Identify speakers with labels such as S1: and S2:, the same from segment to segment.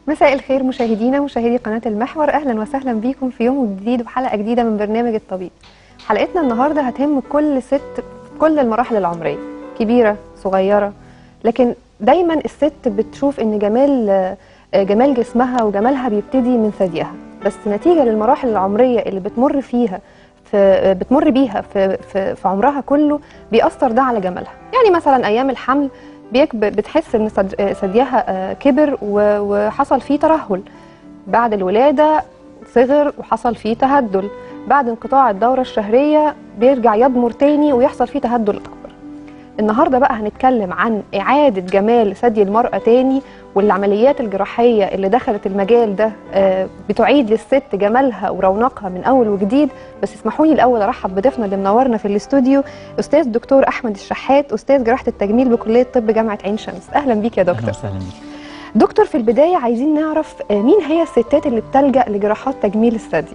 S1: مساء الخير مشاهدينا مشاهدي قناة المحور أهلا وسهلا بيكم في يوم جديد وحلقة جديدة من برنامج الطبيب حلقتنا النهاردة هتهم كل ست في كل المراحل العمرية كبيرة صغيرة لكن دايما الست بتشوف ان جمال آه، جمال جسمها وجمالها بيبتدي من ثديها بس نتيجة للمراحل العمرية اللي بتمر فيها في آه، بتمر بيها في, في, في عمرها كله بيأثر ده على جمالها يعني مثلا أيام الحمل بيك بتحس ان ثد- آه، ثديها آه، كبر و- وحصل فيه ترهل بعد الولادة صغر وحصل فيه تهدل بعد انقطاع الدورة الشهرية بيرجع يضمر تاني ويحصل فيه تهدل أكبر النهاردة بقى هنتكلم عن إعادة جمال ثدي المرأة تاني والعمليات الجراحية اللي دخلت المجال ده آه، بتعيد للست جمالها ورونقها من أول وجديد بس اسمحوا لي الأول أرحب بضيفنا اللي منورنا في الاستوديو أستاذ دكتور أحمد الشحات أستاذ جراحة التجميل بكلية طب جامعة عين شمس أهلا بيك يا
S2: اهلا
S1: دكتور
S2: وسهلا بيك
S1: دكتور في البداية عايزين نعرف آه، مين هي الستات اللي بتلجأ لجراحات تجميل الثدي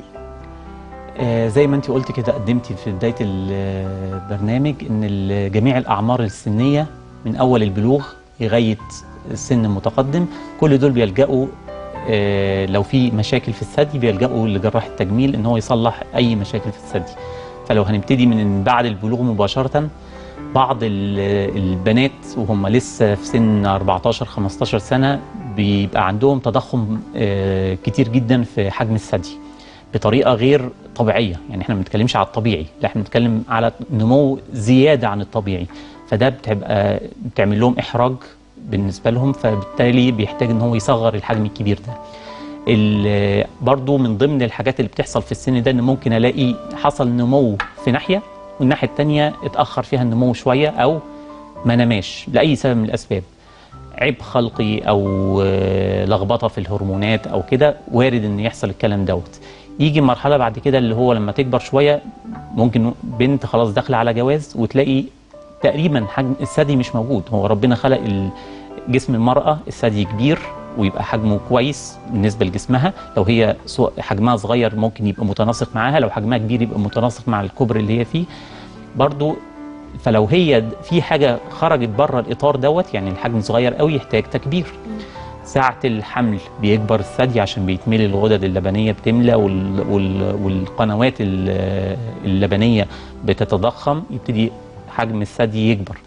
S2: آه زي ما انت قلت كده قدمتي في بدايه البرنامج ان ال- جميع الاعمار السنيه من اول البلوغ لغايه السن المتقدم كل دول بيلجأوا آه لو في مشاكل في الثدي بيلجأوا لجراح التجميل ان هو يصلح اي مشاكل في الثدي فلو هنبتدي من بعد البلوغ مباشره بعض ال- البنات وهم لسه في سن 14 15 سنه بيبقى عندهم تضخم آه كتير جدا في حجم الثدي بطريقه غير طبيعيه يعني احنا ما بنتكلمش على الطبيعي لا احنا بنتكلم على نمو زياده عن الطبيعي فده بتبقى بتعمل لهم احراج بالنسبه لهم فبالتالي بيحتاج ان هو يصغر الحجم الكبير ده ال- برضو من ضمن الحاجات اللي بتحصل في السن ده ان ممكن الاقي حصل نمو في ناحيه والناحيه الثانيه اتاخر فيها النمو شويه او ما نماش لاي سبب من الاسباب عيب خلقي او آه، لخبطه في الهرمونات او كده وارد ان يحصل الكلام دوت يجي مرحله بعد كده اللي هو لما تكبر شويه ممكن بنت خلاص داخله على جواز وتلاقي تقريبا حجم الثدي مش موجود هو ربنا خلق ال- جسم المراه الثدي كبير ويبقى حجمه كويس بالنسبه لجسمها لو هي سو- حجمها صغير ممكن يبقى متناسق معاها لو حجمها كبير يبقى متناسق مع الكبر اللي هي فيه برضو فلو هي د- في حاجه خرجت بره الاطار دوت يعني الحجم صغير قوي يحتاج تكبير ساعة الحمل بيكبر الثدي عشان بيتملي الغدد اللبنية بتملى وال وال والقنوات ال- اللبنية بتتضخم يبتدي حجم الثدي يكبر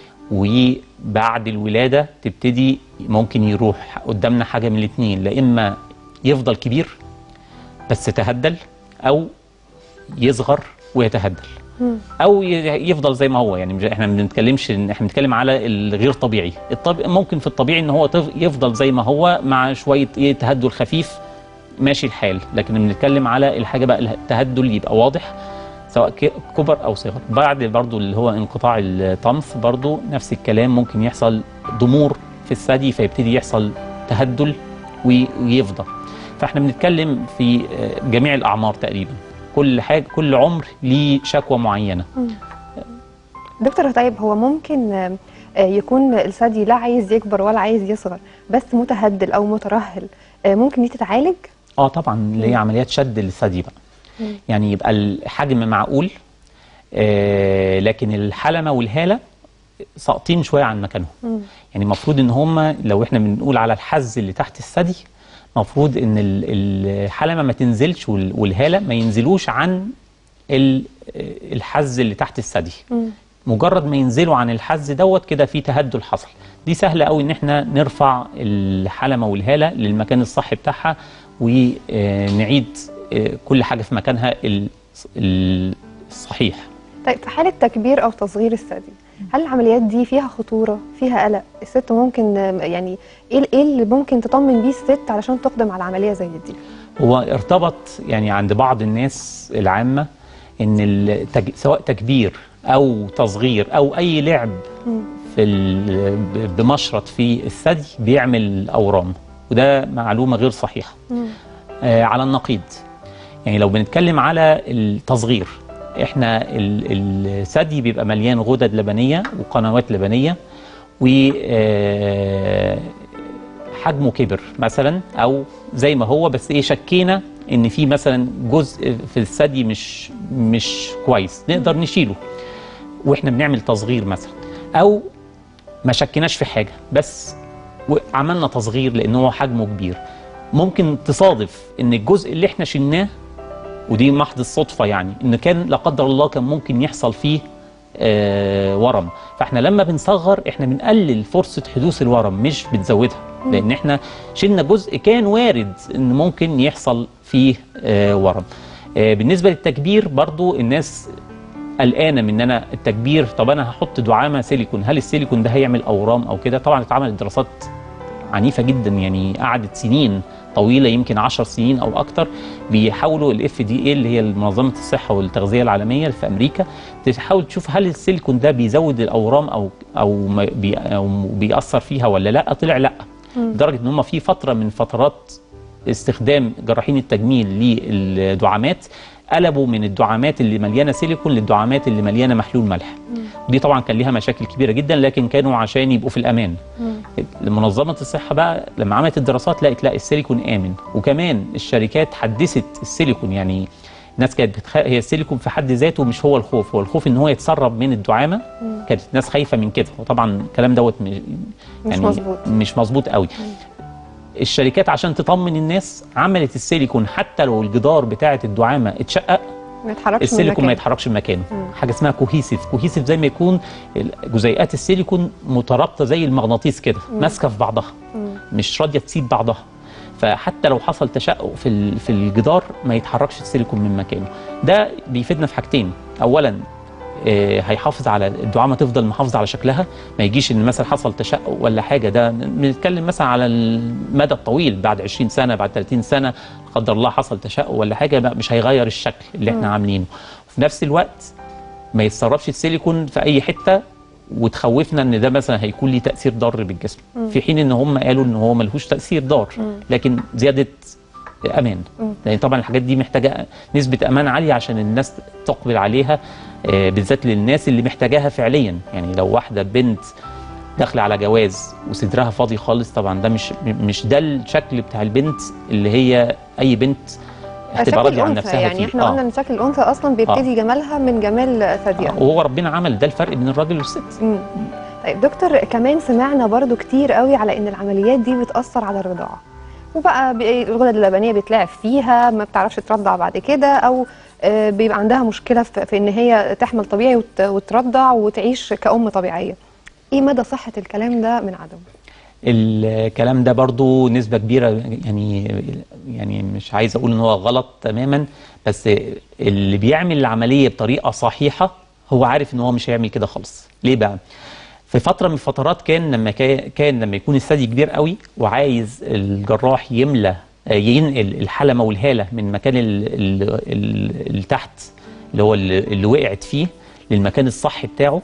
S2: وبعد الولادة تبتدي ممكن يروح قدامنا حاجة من الاتنين لا إما يفضل كبير بس تهدل أو يصغر ويتهدل او ي- يفضل زي ما هو يعني مش- احنا ما بنتكلمش إن- احنا بنتكلم على الغير طبيعي الطبيعي ممكن في الطبيعي ان هو تف- يفضل زي ما هو مع شويه ايه تهدل خفيف ماشي الحال لكن بنتكلم على الحاجه بقى التهدل يبقى واضح سواء ك- كبر او صغر بعد برضو اللي هو انقطاع الطمث برضو نفس الكلام ممكن يحصل ضمور في الثدي فيبتدي يحصل تهدل وي- ويفضل فاحنا بنتكلم في آه، جميع الاعمار تقريبا كل حاجه كل عمر ليه شكوى معينه
S1: دكتور طيب هو ممكن آه، آه، يكون الثدي لا عايز يكبر ولا عايز يصغر بس متهدل او مترهل آه، ممكن دي تتعالج
S2: اه طبعا اللي هي عمليات شد للثدي بقى يعني يبقى الحجم معقول آه لكن الحلمه والهاله ساقطين شويه عن مكانهم يعني المفروض ان هم لو احنا بنقول على الحز اللي تحت الثدي المفروض ان ال- الحلمه ما تنزلش وال- والهاله ما ينزلوش عن ال- الحز اللي تحت الثدي مجرد ما ينزلوا عن الحز دوت كده في تهدل حصل دي سهله قوي ان احنا نرفع الحلمه والهاله للمكان الصح بتاعها ونعيد كل حاجه في مكانها ال- ال- الصحيح
S1: طيب في حالة تكبير أو تصغير الثدي هل العمليات دي فيها خطورة فيها قلق الست ممكن آه، يعني إيه إيه اللي ممكن تطمن بيه الست علشان تقدم على عملية زي دي
S2: هو ارتبط يعني عند بعض الناس العامة ان التج... سواء تكبير او تصغير او اي لعب في ال... ب- بمشرط في الثدي بيعمل اورام وده معلومة غير صحيحة آه على النقيض يعني لو بنتكلم على التصغير احنا ال- الثدي بيبقى مليان غدد لبنية وقنوات لبنية و آه، حجمه كبر مثلا او زي ما هو بس ايه شكينا ان في مثلا جزء في الثدي مش مش كويس نقدر نشيله واحنا بنعمل تصغير مثلا او ما شكناش في حاجه بس وعملنا تصغير لان هو حجمه كبير ممكن تصادف ان الجزء اللي احنا شلناه ودي محض الصدفه يعني ان كان لا قدر الله كان ممكن يحصل فيه آه ورم فاحنا لما بنصغر احنا بنقلل فرصه حدوث الورم مش بنزودها لان احنا شلنا جزء كان وارد ان ممكن يحصل فيه آه ورم آه بالنسبه للتكبير برضو الناس قلقانه من ان انا التكبير طب انا هحط دعامه سيليكون هل السيليكون ده هيعمل اورام او كده طبعا اتعملت دراسات عنيفه جدا يعني قعدت سنين طويله يمكن 10 سنين او اكتر بيحاولوا الاف دي اي اللي هي منظمه الصحه والتغذيه العالميه في امريكا تحاول تشوف هل السيليكون ده بيزود الاورام او او ما بي أو بيأثر فيها ولا لا طلع لا لدرجه ان هم في فتره من فترات استخدام جراحين التجميل للدعامات قلبوا من الدعامات اللي مليانه سيليكون للدعامات اللي مليانه محلول ملح دي طبعا كان ليها مشاكل كبيره جدا لكن كانوا عشان يبقوا في الامان منظمه الصحه بقى لما عملت الدراسات لقت لا السيليكون امن وكمان الشركات حدثت السيليكون يعني الناس كانت بتخ... هي السيليكون في حد ذاته مش هو الخوف هو الخوف ان هو يتسرب من الدعامه كانت الناس خايفه من كده وطبعا الكلام دوت مش
S1: مش مظبوط.
S2: مش مظبوط قوي الشركات عشان تطمن الناس عملت السيليكون حتى لو الجدار بتاعه الدعامه اتشقق
S1: ما يتحركش من
S2: السيليكون ما
S1: مكانه.
S2: يتحركش من مكانه حاجه اسمها كوهيسيف كوهيسيف زي ما يكون جزيئات السيليكون مترابطه زي المغناطيس كده ماسكه في بعضها مش راضيه تسيب بعضها فحتى لو حصل تشقق في ال- في الجدار ما يتحركش السيليكون من مكانه ده بيفيدنا في حاجتين اولا آه، هيحافظ على الدعامه تفضل محافظه على شكلها ما يجيش ان مثلا حصل تشقق ولا حاجه ده بنتكلم مثلا على المدى الطويل بعد 20 سنه بعد 30 سنه لا قدر الله حصل تشقق ولا حاجه بقى مش هيغير الشكل اللي احنا عاملينه وفي نفس الوقت ما يتسربش السيليكون في اي حته وتخوفنا ان ده مثلا هيكون ليه تاثير ضار بالجسم في حين ان هم قالوا ان هو ملهوش تاثير ضار لكن زياده امان لان طبعا الحاجات دي محتاجه نسبه امان عاليه عشان الناس تقبل عليها آه، بالذات للناس اللي محتاجاها فعليا يعني لو واحده بنت داخله على جواز وصدرها فاضي خالص طبعا ده مش مش ده الشكل بتاع البنت اللي هي اي بنت هتبقى
S1: شكل
S2: راضيه عن
S1: الانثى
S2: نفسها
S1: يعني
S2: فيه.
S1: احنا قلنا ان شكل الانثى اصلا بيبتدي جمالها من جمال ثديها
S2: وهو ربنا عمل ده الفرق بين الراجل والست
S1: مم. طيب دكتور كمان سمعنا برضو كتير قوي على ان العمليات دي بتأثر على الرضاعة وبقى بي- الغدد اللبنية بيتلعب فيها ما بتعرفش ترضع بعد كده او آه، بيبقى عندها مشكلة في في ان هي تحمل طبيعي وت- وترضع وتعيش كأم طبيعية ايه مدى صحة الكلام ده من عدمه
S2: الكلام ده برضو نسبة كبيرة يعني يعني مش عايز اقول ان هو غلط تماما بس اللي بيعمل العملية بطريقة صحيحة هو عارف ان هو مش هيعمل كده خالص ليه بقى في فترة من الفترات كان لما كا- كان لما يكون الثدي كبير قوي وعايز الجراح يملى آه، ينقل الحلمة والهالة من مكان ال- ال- ال- اللي تحت اللي هو اللي اللي وقعت فيه للمكان الصح بتاعه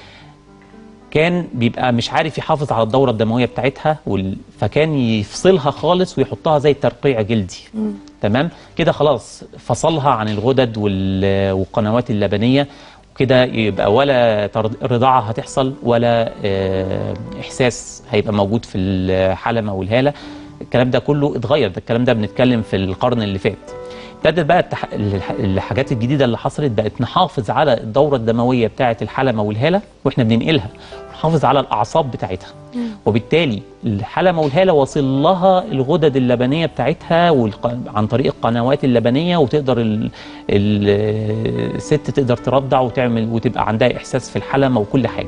S2: كان بيبقى مش عارف يحافظ على الدورة الدموية بتاعتها وال... فكان يفصلها خالص ويحطها زي ترقيع جلدي تمام كده خلاص فصلها عن الغدد وال... والقنوات اللبنية وكده يبقى ولا تر- رضاعة هتحصل ولا آه، إحساس هيبقى موجود في الحلمة والهالة الكلام ده كله اتغير ده الكلام ده بنتكلم في القرن اللي فات ابتدت بقى التح... الح- الحاجات الجديده اللي حصلت بقت نحافظ على الدوره الدمويه بتاعه الحلمه والهاله واحنا بننقلها ونحافظ على الاعصاب بتاعتها وبالتالي الحلمه والهاله واصل لها الغدد اللبنيه بتاعتها والق... عن طريق القنوات اللبنيه وتقدر ال... ال... الست تقدر ترضع وتعمل وتبقى عندها احساس في الحلمه وكل حاجه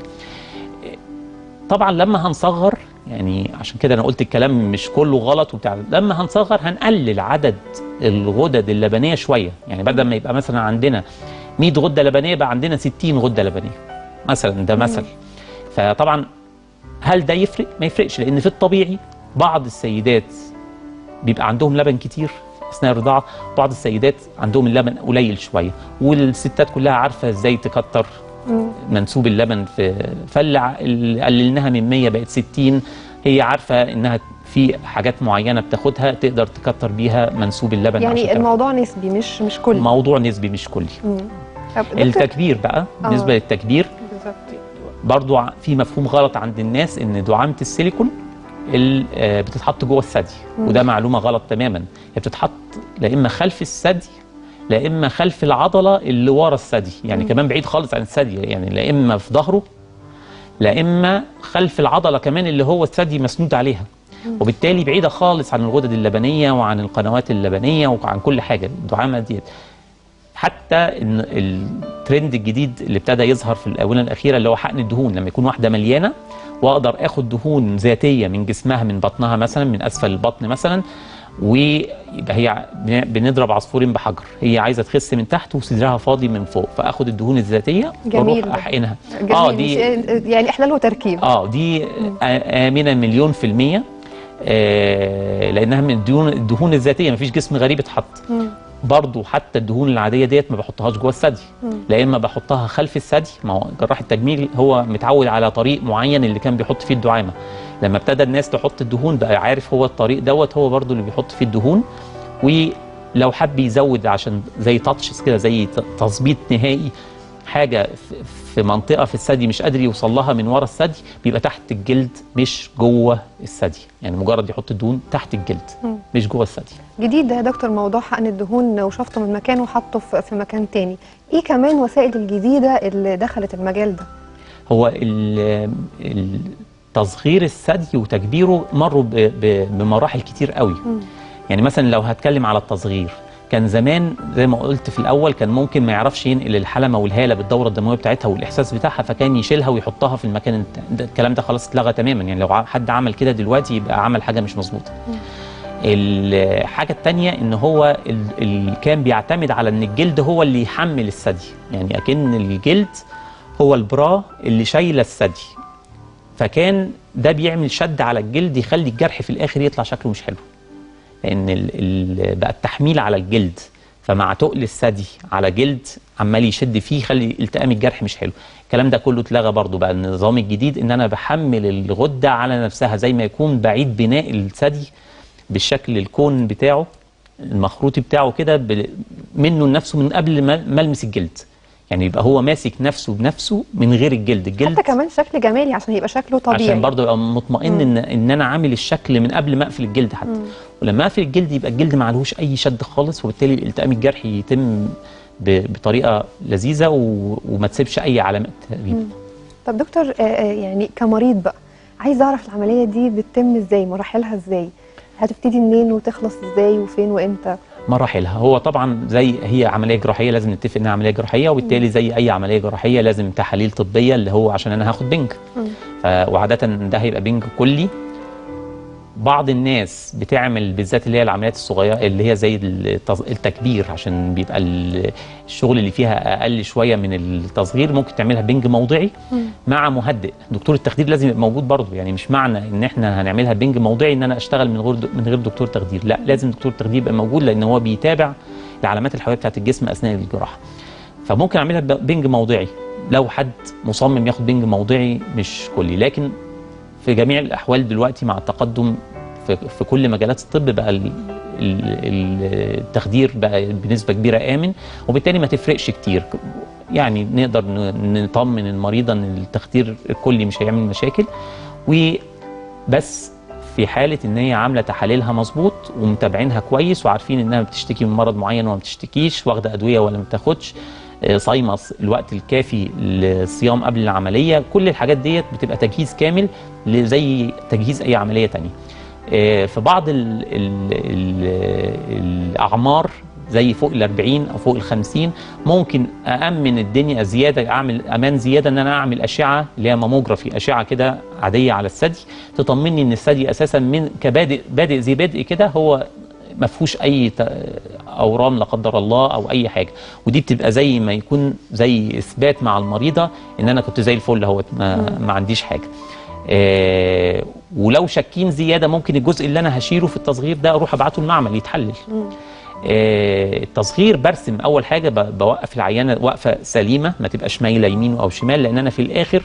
S2: طبعا لما هنصغر يعني عشان كده انا قلت الكلام مش كله غلط وبتاع لما هنصغر هنقلل عدد الغدد اللبنيه شويه يعني بدل ما يبقى مثلا عندنا 100 غده لبنيه يبقى عندنا 60 غده لبنيه مثلا ده مثل فطبعا هل ده يفرق ما يفرقش لان في الطبيعي بعض السيدات بيبقى عندهم لبن كتير اثناء الرضاعه بعض السيدات عندهم اللبن قليل شويه والستات كلها عارفه ازاي تكتر منسوب اللبن في فاللي ع- اللي قللناها من 100 بقت 60 هي عارفه انها في حاجات معينه بتاخدها تقدر تكتر بيها منسوب اللبن عشان
S1: يعني
S2: تعرف.
S1: الموضوع نسبي مش مش كلي
S2: موضوع نسبي مش كلي
S1: مم. طب دكتور
S2: التكبير بقى بالنسبه
S1: آه.
S2: للتكبير
S1: بالظبط
S2: برضو ع- في مفهوم غلط عند الناس ان دعامه السيليكون ال- آه، بتتحط جوه الثدي وده معلومه غلط تماما هي بتتحط لا اما خلف الثدي لا اما خلف العضله اللي ورا الثدي يعني كمان بعيد خالص عن الثدي يعني لا اما في ظهره لا اما خلف العضله كمان اللي هو الثدي مسنود عليها وبالتالي بعيده خالص عن الغدد اللبنيه وعن القنوات اللبنيه وعن كل حاجه الدعامه ديت حتى ان الترند الجديد اللي ابتدى يظهر في الاونه الاخيره اللي هو حقن الدهون لما يكون واحده مليانه واقدر اخد دهون ذاتيه من جسمها من بطنها مثلا من اسفل البطن مثلا ويبقى هي بنضرب عصفورين بحجر هي عايزه تخس من تحت وصدرها فاضي من فوق فاخد الدهون الذاتيه
S1: جميل
S2: واروح
S1: ده.
S2: احقنها
S1: جميل
S2: اه
S1: مش-
S2: دي
S1: يعني احلال وتركيب
S2: اه دي آه، امنه مليون في الميه آه لانها من الدهون الدهون الذاتيه مفيش جسم غريب اتحط
S1: مم.
S2: برضو حتى الدهون العاديه ديت ما بحطهاش جوه الثدي لا اما بحطها خلف الثدي ما هو جراح التجميل هو متعود على طريق معين اللي كان بيحط فيه الدعامه لما ابتدى الناس تحط الدهون بقى عارف هو الطريق دوت هو برضو اللي بيحط فيه الدهون ولو حب يزود عشان زي تاتشز كده زي ت- تظبيط نهائي حاجه في- في منطقه في الثدي مش قادر يوصل لها من ورا الثدي بيبقى تحت الجلد مش جوه الثدي يعني مجرد يحط الدهون تحت الجلد
S1: مم.
S2: مش جوه الثدي
S1: جديد ده يا دكتور موضوع حقن الدهون وشفطه من مكان وحطه في في مكان تاني ايه كمان وسائل الجديده اللي دخلت المجال ده
S2: هو ال- التصغير الثدي وتكبيره مروا ب- ب- بمراحل كتير قوي يعني مثلا لو هتكلم على التصغير كان زمان زي ما قلت في الاول كان ممكن ما يعرفش ينقل الحلمه والهاله بالدوره الدمويه بتاعتها والاحساس بتاعها فكان يشيلها ويحطها في المكان الت- ده الكلام ده خلاص اتلغى تماما يعني لو ع- حد عمل كده دلوقتي يبقى عمل حاجه مش مظبوطه الحاجة التانية ان هو ال ال كان بيعتمد على ان الجلد هو اللي يحمل الثدي يعني اكن الجلد هو البرا اللي شايله الثدي فكان ده بيعمل شد على الجلد يخلي الجرح في الاخر يطلع شكله مش حلو لان ال ال بقى التحميل على الجلد فمع تقل الثدي على جلد عمال يشد فيه يخلي التئام الجرح مش حلو الكلام ده كله اتلغى برضو بقى النظام الجديد ان انا بحمل الغده على نفسها زي ما يكون بعيد بناء الثدي بالشكل الكون بتاعه المخروطي بتاعه كده ب- منه لنفسه من قبل ما ما المس الجلد يعني يبقى هو ماسك نفسه بنفسه من غير الجلد الجلد
S1: حتى كمان شكل جمالي عشان يبقى شكله طبيعي
S2: عشان برضه ابقى مطمئن ان ان انا عامل الشكل من قبل ما اقفل الجلد حتى ولما اقفل الجلد يبقى الجلد ما عليهوش اي شد خالص وبالتالي التئام الجرح يتم ب- بطريقه لذيذه و- وما تسيبش اي علامات تقريبا
S1: طب دكتور آه، آه، يعني كمريض بقى عايز اعرف العمليه دي بتتم ازاي مراحلها ازاي هتبتدي منين وتخلص ازاي وفين وامتى
S2: مراحلها هو طبعا زي هي عمليه جراحيه لازم نتفق انها عمليه جراحيه وبالتالي زي اي عمليه جراحيه لازم تحاليل طبيه اللي هو عشان انا هاخد بنج
S1: مم.
S2: ف وعاده ده هيبقى بنج كلي بعض الناس بتعمل بالذات اللي هي العمليات الصغيره اللي هي زي التز- التكبير عشان بيبقى ال- الشغل اللي فيها اقل شويه من التصغير ممكن تعملها بنج موضعي مع مهدئ دكتور التخدير لازم يبقى موجود برضه يعني مش معنى ان احنا هنعملها بنج موضعي ان انا اشتغل من غير من غير دكتور تخدير لا لازم دكتور التخدير يبقى موجود لان هو بيتابع العلامات الحيويه بتاعت الجسم اثناء الجراحه فممكن اعملها ب- بنج موضعي لو حد مصمم ياخد بنج موضعي مش كلي لكن في جميع الاحوال دلوقتي مع التقدم في, في كل مجالات الطب بقى ال- ال- ال- التخدير بقى بنسبه كبيره امن وبالتالي ما تفرقش كتير يعني نقدر ن- نطمن المريضه ان التخدير الكلي مش هيعمل مشاكل وبس في حاله ان هي عامله تحاليلها مظبوط ومتابعينها كويس وعارفين انها بتشتكي من مرض معين وما بتشتكيش واخده ادويه ولا ما بتاخدش آه، صايمه الوقت الكافي للصيام قبل العمليه كل الحاجات ديت بتبقى تجهيز كامل ل- زي تجهيز اي عمليه تانية آه، في بعض ال ال ال الاعمار زي فوق ال 40 او فوق ال 50 ممكن أأمن الدنيا زيادة أعمل أمان زيادة إن أنا أعمل أشعة اللي هي ماموجرافي أشعة كده عادية على الثدي تطمني إن الثدي أساسا من كبادئ بادئ زي بادئ كده هو ما فيهوش أي ت- أورام لا قدر الله أو أي حاجة ودي بتبقى زي ما يكون زي إثبات مع المريضة إن أنا كنت زي الفل اهوت ما, ما عنديش حاجة آه ولو شاكين زيادة ممكن الجزء اللي أنا هشيله في التصغير ده أروح أبعته المعمل يتحلل آه، التصغير برسم اول حاجه ب- بوقف العيانه وقفه سليمه ما تبقاش مايله يمين او شمال لان انا في الاخر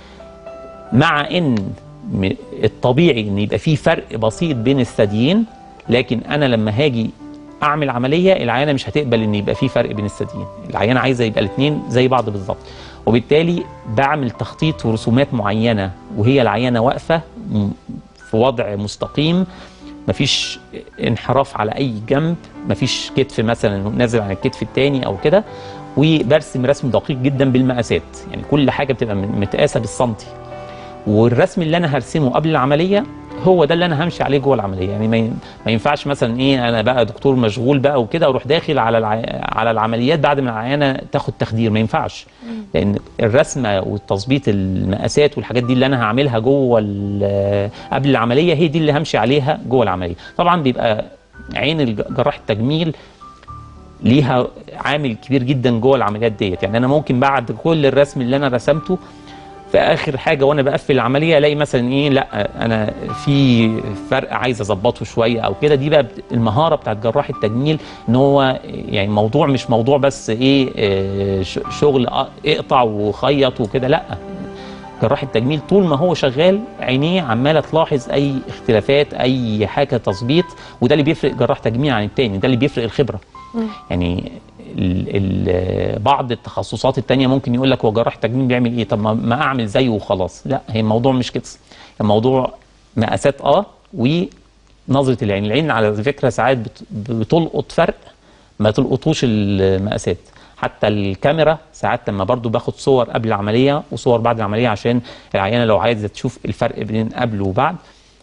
S2: مع ان م- الطبيعي ان يبقى في فرق بسيط بين الثديين لكن انا لما هاجي اعمل عمليه العيانه مش هتقبل ان يبقى في فرق بين الثديين العيانه عايزه يبقى الاثنين زي بعض بالظبط وبالتالي بعمل تخطيط ورسومات معينه وهي العيانه واقفه م- في وضع مستقيم مفيش انحراف على اي جنب مفيش كتف مثلا نازل عن الكتف التاني او كده وبرسم رسم دقيق جدا بالمقاسات يعني كل حاجه بتبقى من- متقاسه بالسنتي والرسم اللي انا هرسمه قبل العمليه هو ده اللي انا همشي عليه جوه العمليه يعني ما ين- ما ينفعش مثلا ايه انا بقى دكتور مشغول بقى وكده اروح داخل على الع... على العمليات بعد ما العيانه تاخد تخدير ما ينفعش لان الرسمه والتظبيط المقاسات والحاجات دي اللي انا هعملها جوه ال- قبل العمليه هي دي اللي همشي عليها جوه العمليه طبعا بيبقى عين الج- جراح التجميل ليها عامل كبير جدا جوه العمليات ديت يعني انا ممكن بعد كل الرسم اللي انا رسمته في اخر حاجه وانا بقفل العمليه الاقي مثلا ايه لا انا في فرق عايز اظبطه شويه او كده دي بقى بت- المهاره بتاعت جراح التجميل ان هو يعني موضوع مش موضوع بس ايه آه، ش- شغل آه، اقطع وخيط وكده لا جراح التجميل طول ما هو شغال عينيه عماله تلاحظ اي اختلافات اي حاجه تظبيط وده اللي بيفرق جراح تجميل عن التاني ده اللي بيفرق الخبره يعني ال ال بعض التخصصات التانية ممكن يقول لك هو جراح تجميل بيعمل ايه طب ما, ما اعمل زيه وخلاص لا هي الموضوع مش كده الموضوع مقاسات اه ونظره العين العين على فكره ساعات بت- بتلقط فرق ما تلقطوش المقاسات حتى الكاميرا ساعات لما برضو باخد صور قبل العمليه وصور بعد العمليه عشان العيانه لو عايزه تشوف الفرق بين قبل وبعد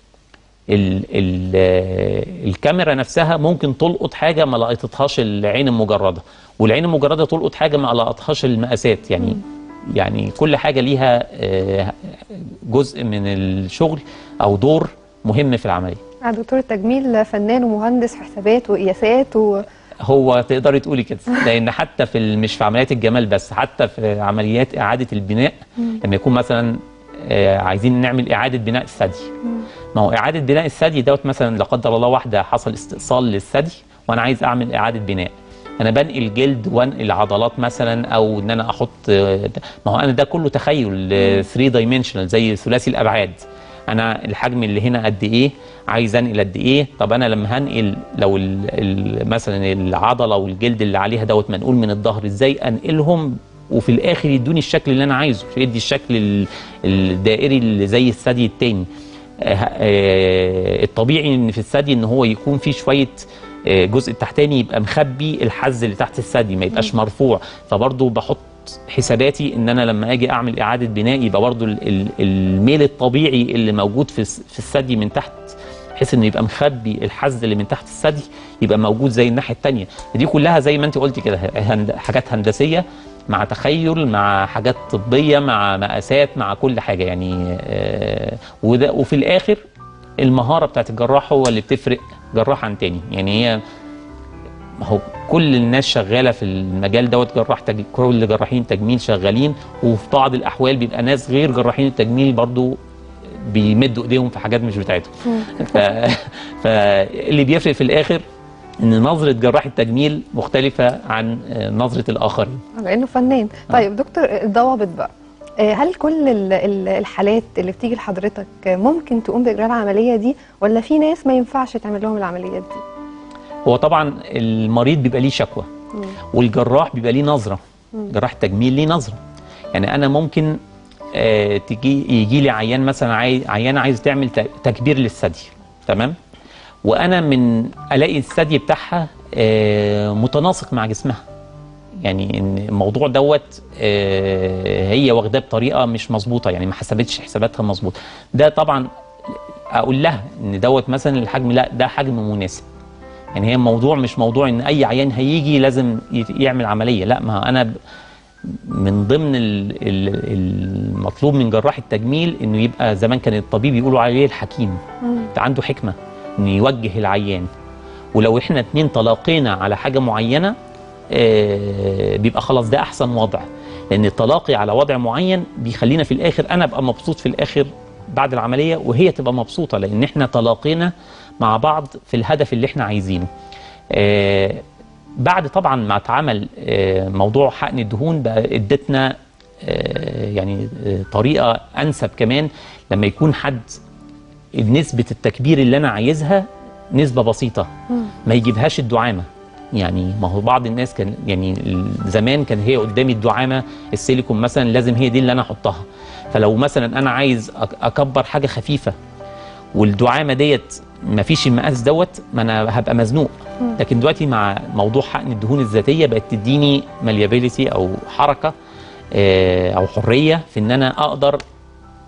S2: ال ال الكاميرا نفسها ممكن تلقط حاجه ما لقطتهاش العين المجرده والعين المجرده تلقط حاجه ما لقطهاش المقاسات يعني يعني كل حاجه ليها آه، جزء من الشغل او دور مهم في العمليه
S1: آه، دكتور التجميل فنان ومهندس حسابات وقياسات و...
S2: هو تقدري تقولي كده لان حتى في ال- مش في عمليات الجمال بس حتى في عمليات اعاده البناء لما يكون مثلا آه، عايزين نعمل اعاده بناء الثدي ما هو اعاده بناء الثدي دوت مثلا لا قدر الله واحده حصل استئصال للثدي وانا عايز اعمل اعاده بناء انا بنقل جلد وانقل عضلات مثلا او ان انا احط آه، ما هو انا ده كله تخيل 3 دايمنشنال زي ثلاثي الابعاد انا الحجم اللي هنا قد ايه عايز انقل قد ايه طب انا لما هنقل لو ال ال مثلا العضله والجلد اللي عليها دوت منقول من الظهر ازاي انقلهم وفي الاخر يدوني الشكل اللي انا عايزه مش يدي الشكل ال- الدائري اللي زي الثدي التاني آه، آه، الطبيعي ان في الثدي ان هو يكون فيه شويه آه، الجزء التحتاني يبقى مخبي الحز اللي تحت الثدي ما يبقاش مرفوع فبرضه بحط حساباتي ان انا لما اجي اعمل اعاده بناء يبقى برضه ال- ال- الميل الطبيعي اللي موجود في الس- في الثدي من تحت بحيث انه يبقى مخبي الحز اللي من تحت الثدي يبقى موجود زي الناحيه الثانيه دي كلها زي ما انت قلتي كده هند- حاجات هندسيه مع تخيل مع حاجات طبيه مع مقاسات مع كل حاجه يعني آه، وده وفي الاخر المهاره بتاعت الجراح هو اللي بتفرق جراح عن تاني يعني هي ما هو كل الناس شغاله في المجال دوت جراح تج... كل جراحين تجميل شغالين وفي بعض الاحوال بيبقى ناس غير جراحين التجميل برضو بيمدوا ايديهم في حاجات مش بتاعتهم ف... فاللي بيفرق في الاخر ان نظره جراح التجميل مختلفه عن آه، نظره الاخرين
S1: لانه فنان طيب دكتور الضوابط بقى آه، هل كل ال- ال- الحالات اللي بتيجي لحضرتك ممكن تقوم باجراء العمليه دي ولا في ناس ما ينفعش تعمل لهم العمليات دي
S2: هو طبعا المريض بيبقى ليه شكوى والجراح بيبقى ليه نظره جراح التجميل ليه نظره يعني انا ممكن آه تجي يجي لي عيان مثلا عاي... عيانه عايز تعمل ت- تكبير للثدي تمام وانا من الاقي الثدي بتاعها آه متناسق مع جسمها يعني ان الموضوع دوت آه هي واخداه بطريقه مش مظبوطه يعني ما حسبتش حساباتها مظبوط ده طبعا اقول لها ان دوت مثلا الحجم لا ده حجم مناسب يعني هي الموضوع مش موضوع ان اي عيان هيجي لازم يت- يعمل عمليه لا ما انا ب- من ضمن ال- ال- المطلوب من جراح التجميل انه يبقى زمان كان الطبيب يقولوا عليه الحكيم عنده حكمه انه يوجه العيان ولو احنا اتنين تلاقينا على حاجه معينه آه، بيبقى خلاص ده احسن وضع لان التلاقي على وضع معين بيخلينا في الاخر انا ابقى مبسوط في الاخر بعد العمليه وهي تبقى مبسوطه لان احنا تلاقينا مع بعض في الهدف اللي احنا عايزينه آه، بعد طبعا ما اتعمل آه، موضوع حقن الدهون بقى ادتنا آه، يعني آه، طريقه انسب كمان لما يكون حد نسبه التكبير اللي انا عايزها نسبه بسيطه ما يجيبهاش الدعامه يعني ما هو بعض الناس كان يعني ال- زمان كان هي قدامي الدعامه السيليكون مثلا لازم هي دي اللي انا احطها فلو مثلا انا عايز أك- اكبر حاجه خفيفه والدعامه ديت ما فيش المقاس دوت ما انا هبقى مزنوق لكن دلوقتي مع موضوع حقن الدهون الذاتيه بقت تديني ماليابيليتي او حركه آه، او حريه في ان انا اقدر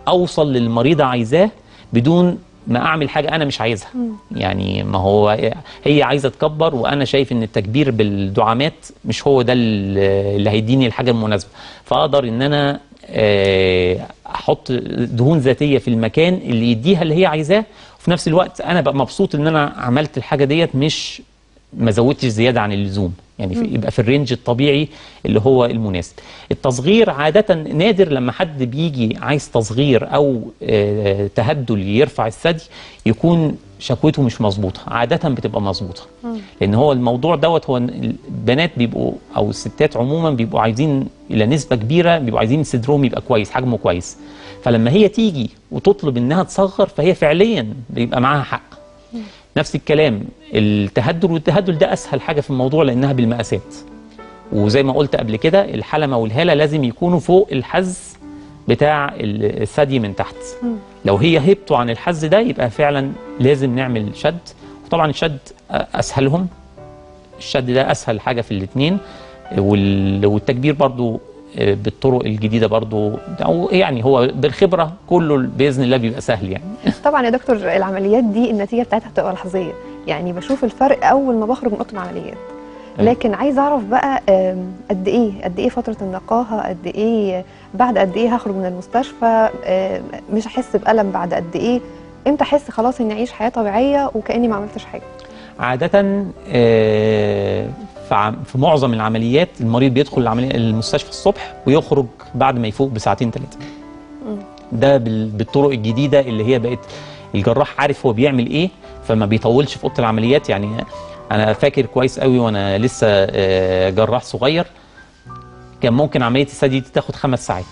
S2: اوصل للمريضه عايزاه بدون ما اعمل حاجه انا مش عايزها يعني ما هو هي عايزه تكبر وانا شايف ان التكبير بالدعامات مش هو ده اللي اللي هيديني الحاجه المناسبه فاقدر ان انا آه، احط دهون ذاتيه في المكان اللي يديها اللي هي عايزاه وفي نفس الوقت انا ببقى مبسوط ان انا عملت الحاجه ديت مش ما زودتش زياده عن اللزوم يعني في يبقى في الرينج الطبيعي اللي هو المناسب التصغير عاده نادر لما حد بيجي عايز تصغير او آه، تهدل يرفع الثدي يكون شكوته مش مظبوطه عاده بتبقى مظبوطه لان هو الموضوع دوت هو إن البنات بيبقوا او الستات عموما بيبقوا عايزين الى نسبه كبيره بيبقوا عايزين صدرهم يبقى كويس حجمه كويس فلما هي تيجي وتطلب انها تصغر فهي فعليا بيبقى معاها حق نفس الكلام التهدل والتهدل ده اسهل حاجه في الموضوع لانها بالمقاسات وزي ما قلت قبل كده الحلمه والهاله لازم يكونوا فوق الحز بتاع ال- الثدي من تحت لو هي هبطوا عن الحز ده يبقى فعلا لازم نعمل شد وطبعا الشد اسهلهم الشد ده اسهل حاجه في الاثنين والتكبير برضو آه، بالطرق الجديده برضو او يعني هو بالخبره كله باذن الله بيبقى سهل يعني
S1: طبعا يا دكتور العمليات دي النتيجه بتاعتها بتبقى لحظيه يعني بشوف الفرق اول ما بخرج من اوضه العمليات
S2: أيوة.
S1: لكن عايز اعرف بقى آم، قد ايه قد ايه فتره النقاهه قد ايه بعد قد ايه هخرج من المستشفى آم، مش هحس بالم بعد قد ايه امتى احس خلاص اني اعيش حياه طبيعيه وكاني ما عملتش حاجه
S2: عادة آه، في عم- في معظم العمليات المريض بيدخل العملية المستشفى الصبح ويخرج بعد ما يفوق بساعتين ثلاثة ده بال- بالطرق الجديدة اللي هي بقت الجراح عارف هو بيعمل ايه فما بيطولش في اوضه العمليات يعني انا فاكر كويس قوي وانا لسه آه، جراح صغير كان ممكن عمليه الثدي دي تاخد خمس ساعات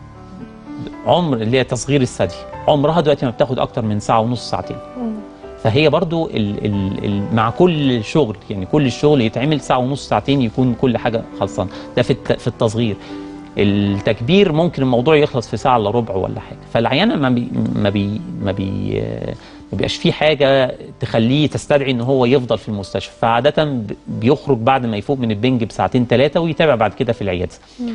S2: عمر اللي هي تصغير الثدي عمرها دلوقتي ما بتاخد اكتر من ساعه ونص ساعتين فهي برضو ال ال ال مع كل شغل يعني كل الشغل يتعمل ساعة ونص ساعتين يكون كل حاجة خلصان ده في الت في التصغير التكبير ممكن الموضوع يخلص في ساعة الا ربع ولا حاجة فالعيانة ما بي ما بي ما بي ما بيبقاش في حاجة تخليه تستدعي ان هو يفضل في المستشفى فعادة ب- بيخرج بعد ما يفوق من البنج بساعتين ثلاثة ويتابع بعد كده في العيادة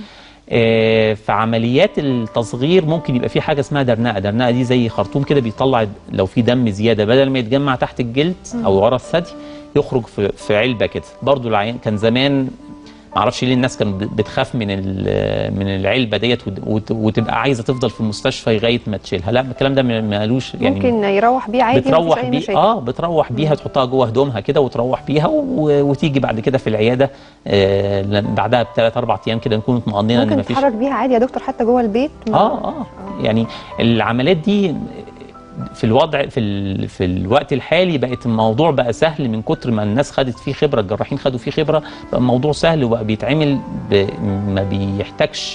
S2: آه، في عمليات التصغير ممكن يبقى في حاجه اسمها درنقه درنقه دي زي خرطوم كده بيطلع لو في دم زياده بدل ما يتجمع تحت الجلد او ورا الثدي يخرج في في علبه كده برضو العيان كان زمان معرفش ليه الناس كانت بتخاف من ال- من العلبه ديت وت- وت- وتبقى عايزه تفضل في المستشفى لغايه ما تشيلها لا الكلام ده ما- مالوش يعني
S1: ممكن يروح بيه عادي مفيش
S2: بتروح
S1: أي
S2: بيه
S1: مشاكل.
S2: اه بتروح بيها تحطها جوه هدومها كده وتروح بيها و... وتيجي بعد كده في العياده آه لأن بعدها بثلاث اربع ايام كده نكون مطمئنين ان
S1: ممكن
S2: مفيش
S1: تتحرك بيها عادي يا دكتور حتى جوه البيت ما-
S2: اه اه يعني العمليات دي في الوضع في ال... في الوقت الحالي بقت الموضوع بقى سهل من كتر ما الناس خدت فيه خبره الجراحين خدوا فيه خبره بقى الموضوع سهل وبقى بيتعمل ب... ما بيحتاجش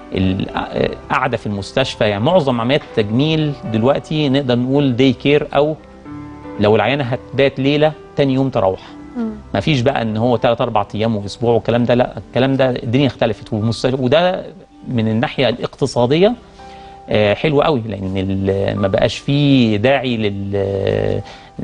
S2: القعده في المستشفى يعني معظم عمليات التجميل دلوقتي نقدر نقول دي كير او لو العيانه هتبات ليله تاني يوم تروح ما فيش بقى ان هو ثلاث اربع ايام واسبوع والكلام ده لا الكلام ده الدنيا اختلفت والمستشفى وده من الناحيه الاقتصاديه آه، حلو قوي لان ال- ما بقاش فيه داعي لل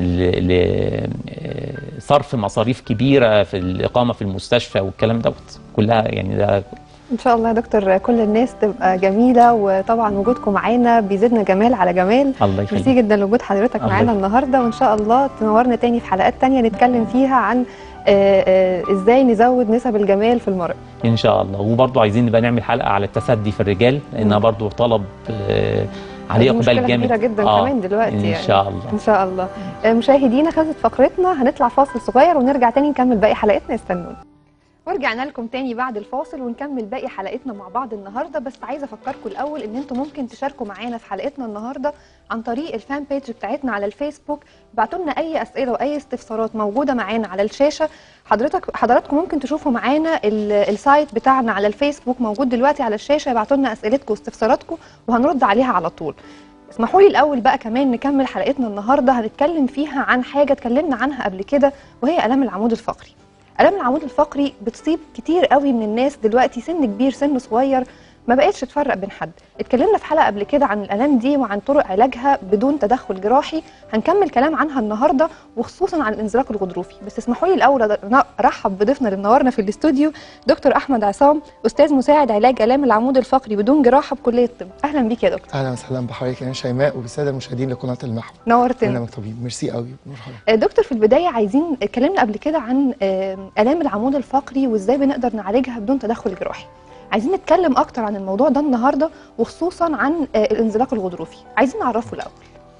S2: لصرف مصاريف كبيره في الاقامه في المستشفى والكلام دوت كلها يعني ده
S1: ان شاء الله يا دكتور كل الناس تبقى جميله وطبعا وجودكم معانا بيزيدنا جمال على جمال
S2: الله
S1: ميرسي
S2: يخليك
S1: جدا لوجود حضرتك
S2: الله
S1: معانا
S2: يخليك.
S1: النهارده وان شاء الله تنورنا تاني في حلقات تانية نتكلم فيها عن آه، آه، ازاي نزود نسب الجمال في المرأة
S2: ان شاء الله وبرضه عايزين نبقى نعمل حلقه على التسدي في الرجال لانها برضه طلب آه، عليه
S1: دي مشكلة
S2: اقبال جامد
S1: كبيرة جدا كمان دلوقتي
S2: ان
S1: يعني.
S2: شاء الله
S1: ان شاء الله آه، مشاهدينا خلصت فقرتنا هنطلع فاصل صغير ونرجع تاني نكمل باقي حلقتنا استنونا ورجعنا لكم تاني بعد الفاصل ونكمل باقي حلقتنا مع بعض النهارده بس عايزه افكركم الاول ان انتم ممكن تشاركوا معانا في حلقتنا النهارده عن طريق الفان بيج بتاعتنا على الفيسبوك ابعتوا لنا اي اسئله واي استفسارات موجوده معانا على الشاشه حضرتك حضراتكم ممكن تشوفوا معانا ال- السايت بتاعنا على الفيسبوك موجود دلوقتي على الشاشه ابعتوا لنا اسئلتكم واستفساراتكم وهنرد عليها على طول اسمحوا لي الاول بقى كمان نكمل حلقتنا النهارده هنتكلم فيها عن حاجه اتكلمنا عنها قبل كده وهي الام العمود الفقري الام العمود الفقري بتصيب كتير قوي من الناس دلوقتي سن كبير سن صغير ما بقتش تفرق بين حد اتكلمنا في حلقه قبل كده عن الالام دي وعن طرق علاجها بدون تدخل جراحي هنكمل كلام عنها النهارده وخصوصا عن الانزلاق الغضروفي بس اسمحوا لي الاول أ- ارحب بضيفنا اللي منورنا في الاستوديو دكتور احمد عصام استاذ مساعد علاج الام العمود الفقري بدون جراحه بكليه الطب اهلا بيك يا دكتور
S3: اهلا وسهلا بحضرتك يا شيماء وبالساده المشاهدين لقناه المحور
S1: نورتنا
S3: برنامج طبيب ميرسي قوي مرحبا
S1: آه، دكتور في البدايه عايزين اتكلمنا قبل كده عن آه، الام العمود الفقري وازاي بنقدر نعالجها بدون تدخل جراحي عايزين نتكلم اكتر عن الموضوع ده النهارده وخصوصا عن آه، الانزلاق الغضروفي عايزين نعرفه الاول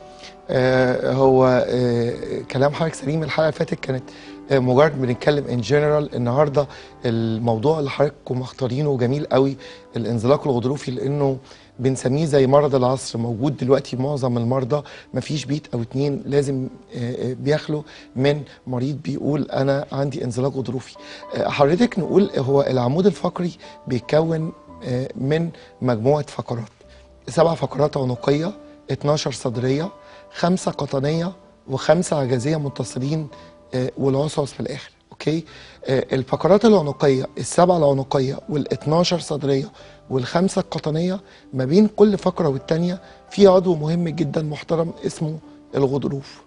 S3: آه هو آه كلام حضرتك سليم الحلقه اللي فاتت كانت آه مجرد بنتكلم ان جنرال النهارده الموضوع اللي حضراتكم مختارينه جميل قوي الانزلاق الغضروفي لانه بنسميه زي مرض العصر موجود دلوقتي معظم المرضى مفيش بيت او اتنين لازم آه، آه، بيخلو من مريض بيقول انا عندي انزلاق غضروفي آه، حضرتك نقول هو العمود الفقري بيتكون آه، من مجموعه فقرات سبع فقرات عنقيه 12 صدريه خمسه قطنيه وخمسه عجزيه متصلين آه، والعصعص في الاخر اوكي آه، الفقرات العنقيه السبعه العنقيه وال12 صدريه والخمسه القطنيه ما بين كل فقره والتانيه في عضو مهم جدا محترم اسمه الغضروف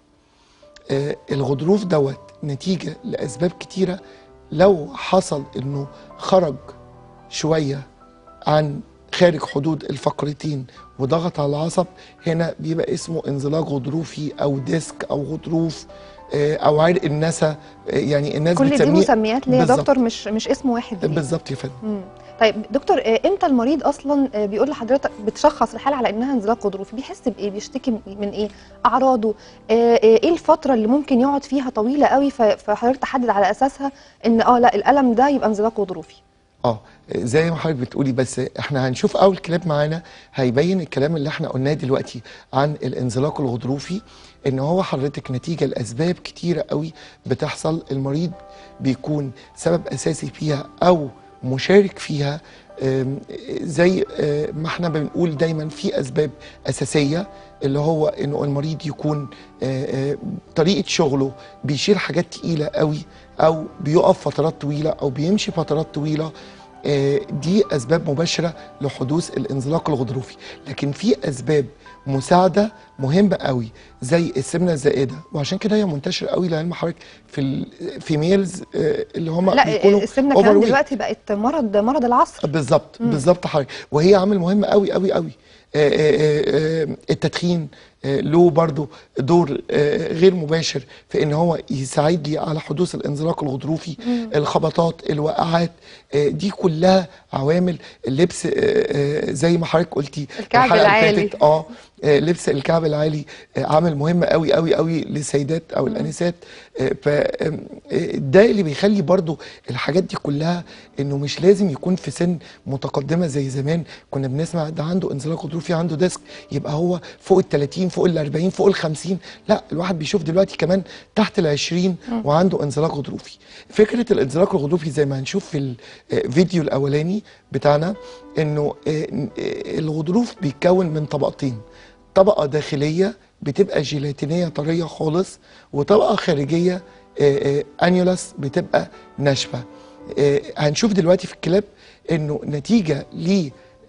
S3: آه، الغضروف دوت نتيجه لاسباب كتيره لو حصل انه خرج شويه عن خارج حدود الفقرتين وضغط على العصب هنا بيبقى اسمه انزلاق غضروفي او ديسك او غضروف آه، او عرق النسا آه، يعني الناس
S1: كل دي
S3: بتسميه
S1: مسميات ليه يا
S3: بالظبط.
S1: دكتور مش مش اسم واحد ليه
S3: بالظبط يا فندم
S1: مم. طيب دكتور آه، امتى المريض اصلا آه، بيقول لحضرتك بتشخص الحاله على انها انزلاق غضروفي بيحس بايه بيشتكي من ايه اعراضه آه، آه، ايه الفتره اللي ممكن يقعد فيها طويله قوي ف- فحضرتك تحدد على اساسها ان اه لا الالم ده يبقى انزلاق غضروفي
S3: اه زي ما حضرتك بتقولي بس احنا هنشوف اول كلام معانا هيبين الكلام اللي احنا قلناه دلوقتي عن الانزلاق الغضروفي ان هو حضرتك نتيجه لاسباب كتيره قوي بتحصل المريض بيكون سبب اساسي فيها او مشارك فيها آم، زي آه، ما احنا بنقول دايما في اسباب اساسيه اللي هو انه المريض يكون آه، آه، طريقه شغله بيشيل حاجات تقيله قوي او بيقف فترات طويله او بيمشي فترات طويله آه، دي اسباب مباشره لحدوث الانزلاق الغضروفي لكن في اسباب مساعده مهمه قوي زي السمنه الزائده وعشان كده هي منتشره قوي لعلم حضرتك في الفيميلز اللي هم
S1: لا
S3: بيكونوا
S1: السمنه كمان
S3: overweight.
S1: دلوقتي بقت مرض مرض العصر
S3: بالظبط بالظبط حضرتك وهي عامل مهم قوي قوي قوي آه، آه، آه، التدخين آه، له برضو دور آه، غير مباشر في ان هو يساعد لي على حدوث الانزلاق الغضروفي الخبطات الوقعات آه، دي كلها عوامل اللبس آه، آه، زي ما حضرتك قلتي
S1: الكعب
S3: الحلقة اللي
S1: العالي.
S3: فاتت، اه آه، لبس الكعب العالي آه، عامل مهم قوي قوي قوي للسيدات او الانسات ف ده اللي بيخلي برضو الحاجات دي كلها انه مش لازم يكون في سن متقدمه زي زمان كنا بنسمع ده عنده انزلاق غضروفي عنده ديسك يبقى هو فوق ال 30 فوق ال 40 فوق ال 50 لا الواحد بيشوف دلوقتي كمان تحت ال 20 وعنده انزلاق غضروفي فكره الانزلاق الغضروفي زي ما هنشوف في الفيديو الاولاني بتاعنا انه آه، آه، الغضروف بيتكون من طبقتين طبقه داخليه بتبقى جيلاتينيه طريه خالص وطبقه خارجيه آه، آه، انيولاس بتبقى ناشفه آه، هنشوف دلوقتي في الكلاب انه نتيجه ل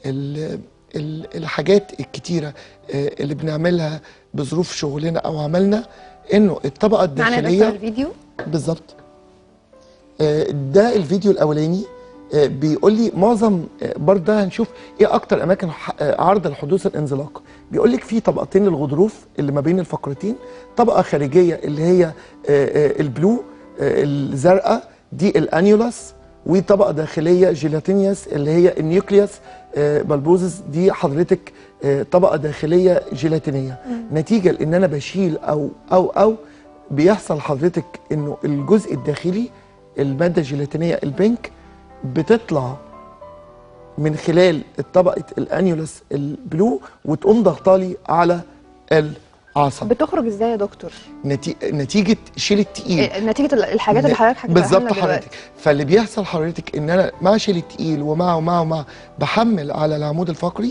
S3: الحاجات الكتيره آه، اللي بنعملها بظروف شغلنا او عملنا انه الطبقه
S1: معنا يا دكتور
S3: الداخليه
S1: الفيديو
S3: بالظبط آه، ده الفيديو الاولاني آه، بيقول لي معظم آه، برضه ده هنشوف ايه اكتر اماكن ح- آه، عرض لحدوث الانزلاق بيقول لك في طبقتين للغضروف اللي ما بين الفقرتين طبقه خارجيه اللي هي آه، آه، البلو آه، الزرقاء دي الانيولاس وطبقه داخليه جيلاتينيوس اللي هي النيوكليوس آه، بلبوزس دي حضرتك آه، طبقه داخليه جيلاتينيه نتيجه لان انا بشيل او او او بيحصل حضرتك انه الجزء الداخلي الماده الجيلاتينيه البنك بتطلع من خلال طبقه الانيولس البلو وتقوم ضغطالي على العصب
S1: بتخرج ازاي يا دكتور
S3: نتي... نتيجه شيل التقيل
S1: آه، نتيجه الحاجات اللي حضرتك حكيتها
S3: بالظبط
S1: لنا دلوقتي
S3: حضرتك فاللي بيحصل حضرتك ان انا مع شيل التقيل ومع ومع ومع بحمل على العمود الفقري